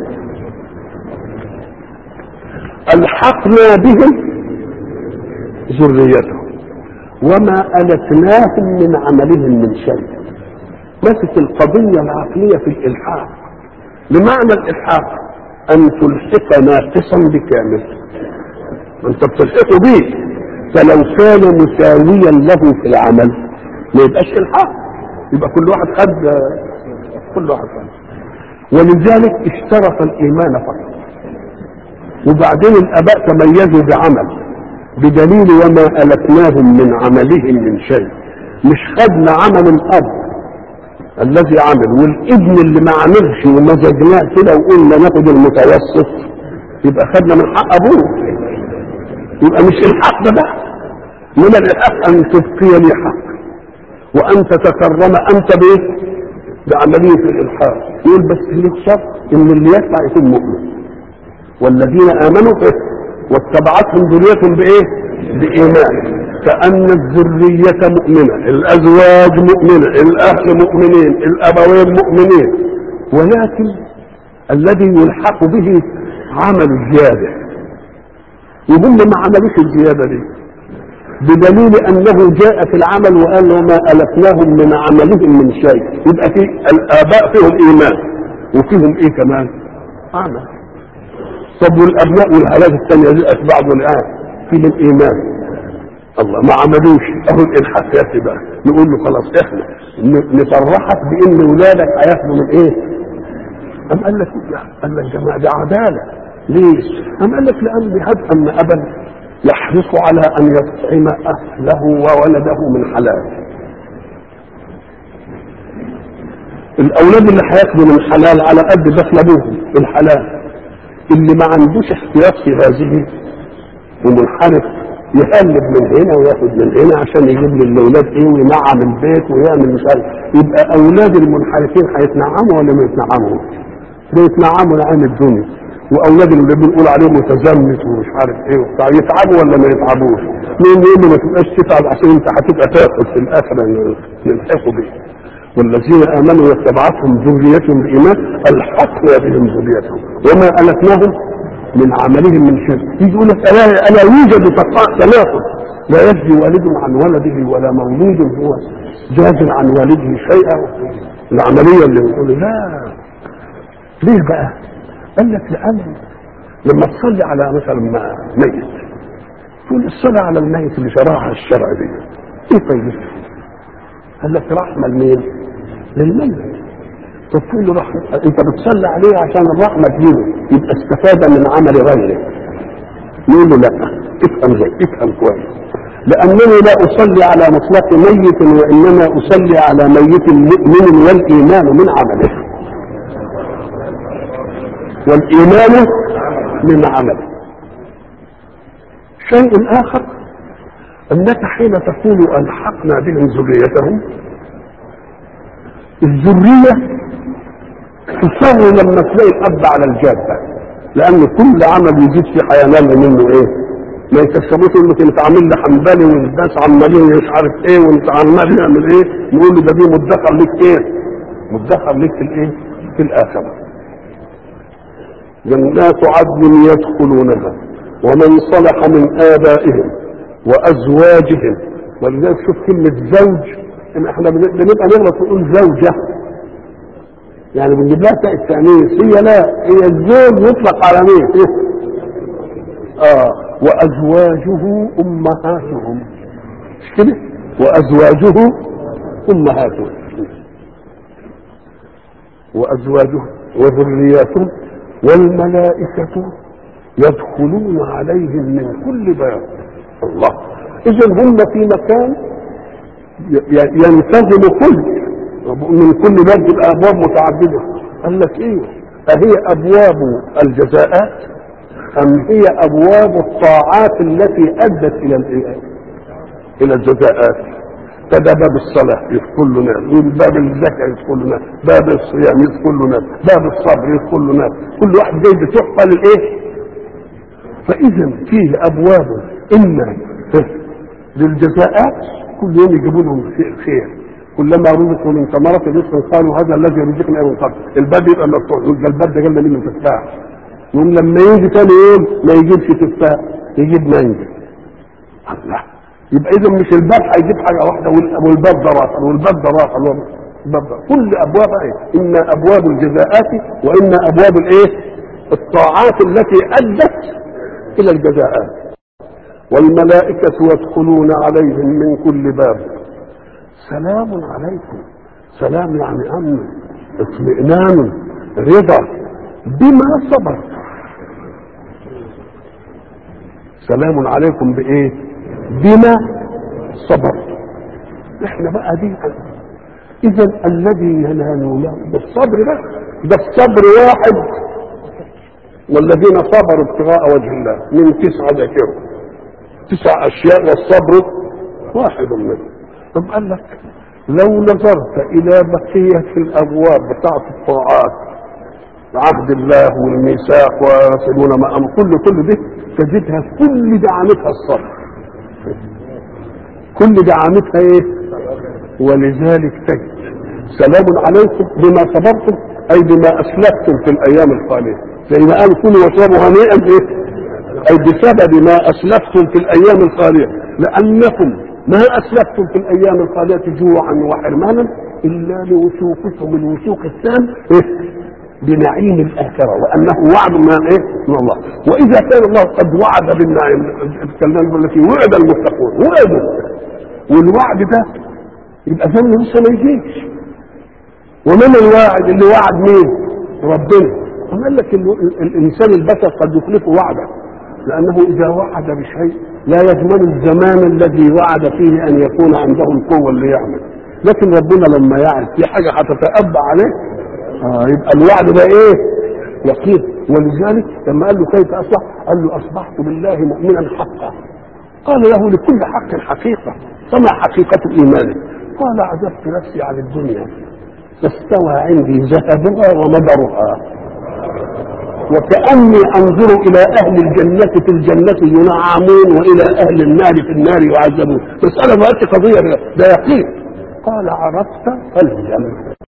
الحقنا بهم ذريتهم وما التناهم من عملهم من شيء مسك القضيه العقليه في الالحاق بمعنى الالحاق ان تلحق ناقصا بكامل انت بتلحقه بيه فلو كان مساويا له في العمل ما يبقاش الحق يبقى كل واحد خد كل واحد خد ولذلك اشترط الايمان فقط وبعدين الاباء تميزوا بعمل بدليل وما التناهم من عملهم من شيء مش خدنا عمل الاب الذي عمل والابن اللي ما عملش ومزجناه كده وقلنا ناخد المتوسط يبقى خدنا من حق ابوه يبقى مش الحق ده بقى من الحق ان تبقي لي حق وان تتكرم انت بايه؟ بعمليه الالحاق يقول بس ليك شرط ان اللي يطلع يكون مؤمن والذين امنوا إيه؟ واتبعتهم ذريتهم بايه؟ بايمان كان الذريه مؤمنه الازواج مؤمنه الاهل مؤمنين الابوين مؤمنين ولكن الذي يلحق به عمل زياده وهم ما عملوش الزياده دي بدليل انه جاء في العمل وقال وما الفناهم من عملهم من شيء يبقى في الاباء فيهم ايمان وفيهم ايه كمان عمل طب والابناء والهلاك الثانيه دي اتباع الان فيهم ايمان الله ما عملوش اهو الالحاق ياتي بقى نقول له خلاص احنا نفرحك بان ولادك هياخدوا من ايه؟ أم قال لك لا قال لك جماعه دي عداله ليش؟ أم قال لك لأن بهب أن أبا يحرص على أن يطعم أهله وولده من حلال الأولاد اللي هياكلوا من حلال على قد دخل أبوهم الحلال اللي ما عندوش احتياط في هذه ومنحرف يقلب من هنا وياخد من هنا عشان يجيب للاولاد ايه وينعم البيت ويعمل مش عارف يبقى اولاد المنحرفين هيتنعموا ولا ما يتنعموا؟ بيتنعموا لعين الدنيا واولاد اللي بنقول عليهم متزمت ومش عارف ايه وبتاع يتعبوا ولا ما يتعبوش اثنين يوم ما تبقاش تتعب عشان انت هتبقى تاخد في الاخر نلحقوا بيه والذين امنوا واتبعتهم ذريتهم بايمان الحقنا بهم ذريتهم وما التناهم من عملهم من شيء يجي يقول لك الا الا يوجد تناقض لا يجزي والد عن ولده ولا مولود هو جاز عن والده شيئا العمليه اللي بنقول لا ليه بقى؟ قال لك لان لما تصلي على مثلا ميت تقول الصلاه على الميت اللي شرعها الشرع دي ايه فايدتها؟ قال لك رحمه لمين؟ للميت طب تقول له رحمه انت بتصلي عليه عشان الرحمه تجيله يبقى استفاد من عمل غيره نقول له لا افهم زي افهم كويس لانني لا اصلي على مطلق ميت وانما اصلي على ميت مؤمن والايمان من عمله والايمان من عمله شيء اخر انك حين تقول الحقنا بهم ذريتهم الذريه تصر لما تلاقي الاب على الجاده لان كل عمل يزيد في حيوان منه ايه ما يكسبوش يقول لك انت عامل لي حنبلي والناس عمالين مش عارف ايه وانت عمال يعمل ايه نقول له ده دي مدخر ليك ايه مدخر ليك في الايه في الاخره جنات عدن يدخلونها ومن صلح من ابائهم وازواجهم ولذلك شوف كلمه زوج ان احنا بنبقى نغلط ونقول زوجه يعني بنجيب لها تاء التانيث هي لا هي الزوج يطلق على مين؟ اه وازواجه امهاتهم مش كده؟ وازواجه امهاتهم وازواجه وذرياتهم والملائكة يدخلون عليهم من كل باب الله اذا هم في مكان ينتظم كل من كل باب تبقى ابواب متعدده قال لك ايه اهي ابواب الجزاءات ام هي ابواب الطاعات التي ادت الى الى الجزاءات فده باب الصلاة يدخل له ناس باب الزكاة يدخل له ناس باب الصيام يدخل له ناس باب الصبر يدخل له ناس كل واحد جاي بتحفة للايه فاذا فيه ابواب اما للجزاءات كل يوم يجيبوا لهم خير كلما رزقوا من ثمرة رزق قالوا هذا الذي رزقنا من قبل الباب يبقى مفتوح يقول ده الباب ده جالنا منه تفاح يوم لما يجي ثاني يوم ما يجيبش تفاح يجيب مانجا الله يبقى اذا مش الباب هيجيب حاجه واحده والباب ده راحل والباب ده راحل الباب ده كل ابواب ايه؟ اما ابواب الجزاءات واما ابواب الايه؟ الطاعات التي ادت الى الجزاءات والملائكه يدخلون عليهم من كل باب سلام عليكم سلام يعني امن اطمئنان رضا بما صبر سلام عليكم بايه بما صبر احنا بقى دي اذا الذي ينالونه بالصبر ده ده الصبر واحد والذين صبروا ابتغاء وجه الله من تسعة ذاكروا تسع اشياء والصبر واحد منهم طب قال لك لو نظرت الى بقية الابواب بتاعت الطاعات عهد الله والميثاق ويصلون ما امر كل كل ده تجدها كل دعامتها الصبر كل دعامتها ايه ولذلك تجد سلام عليكم بما صبرتم اي بما اسلفتم في الايام الخاليه زي ما قال كلوا واشربوا هنيئا ايه اي بسبب ما اسلفتم في الايام الخاليه لانكم ما اسلفتم في الايام الخاليه جوعا وحرمانا الا لوثوقكم الوثوق التام إيه؟ بنعيم الاخره وانه وعد من ايه؟ من الله واذا كان الله قد وعد بالنعيم الكلام التي وعد المتقون وعدوا والوعد ده يبقى ذنب لسه ما يجيش ومن الواعد اللي وعد مين؟ ربنا قال لك الانسان البشر قد يخلف وعده لانه اذا وعد بشيء لا يضمن الزمان الذي وعد فيه ان يكون عنده القوه اللي يعمل لكن ربنا لما يعد في حاجه هتتأبى عليه آه يبقى الوعد ده ايه يقين ولذلك لما قال له كيف اصبح قال له اصبحت بالله مؤمنا حقا قال له لكل حق حقيقه فما حقيقه ايمانك قال عجبت نفسي عن الدنيا فاستوى عندي ذهبها ومدرها وكأني أنظر إلى أهل الجنة في الجنة ينعمون وإلى أهل النار في النار يعذبون مسألة ما قضية ده يقين قال عرفت فالجنة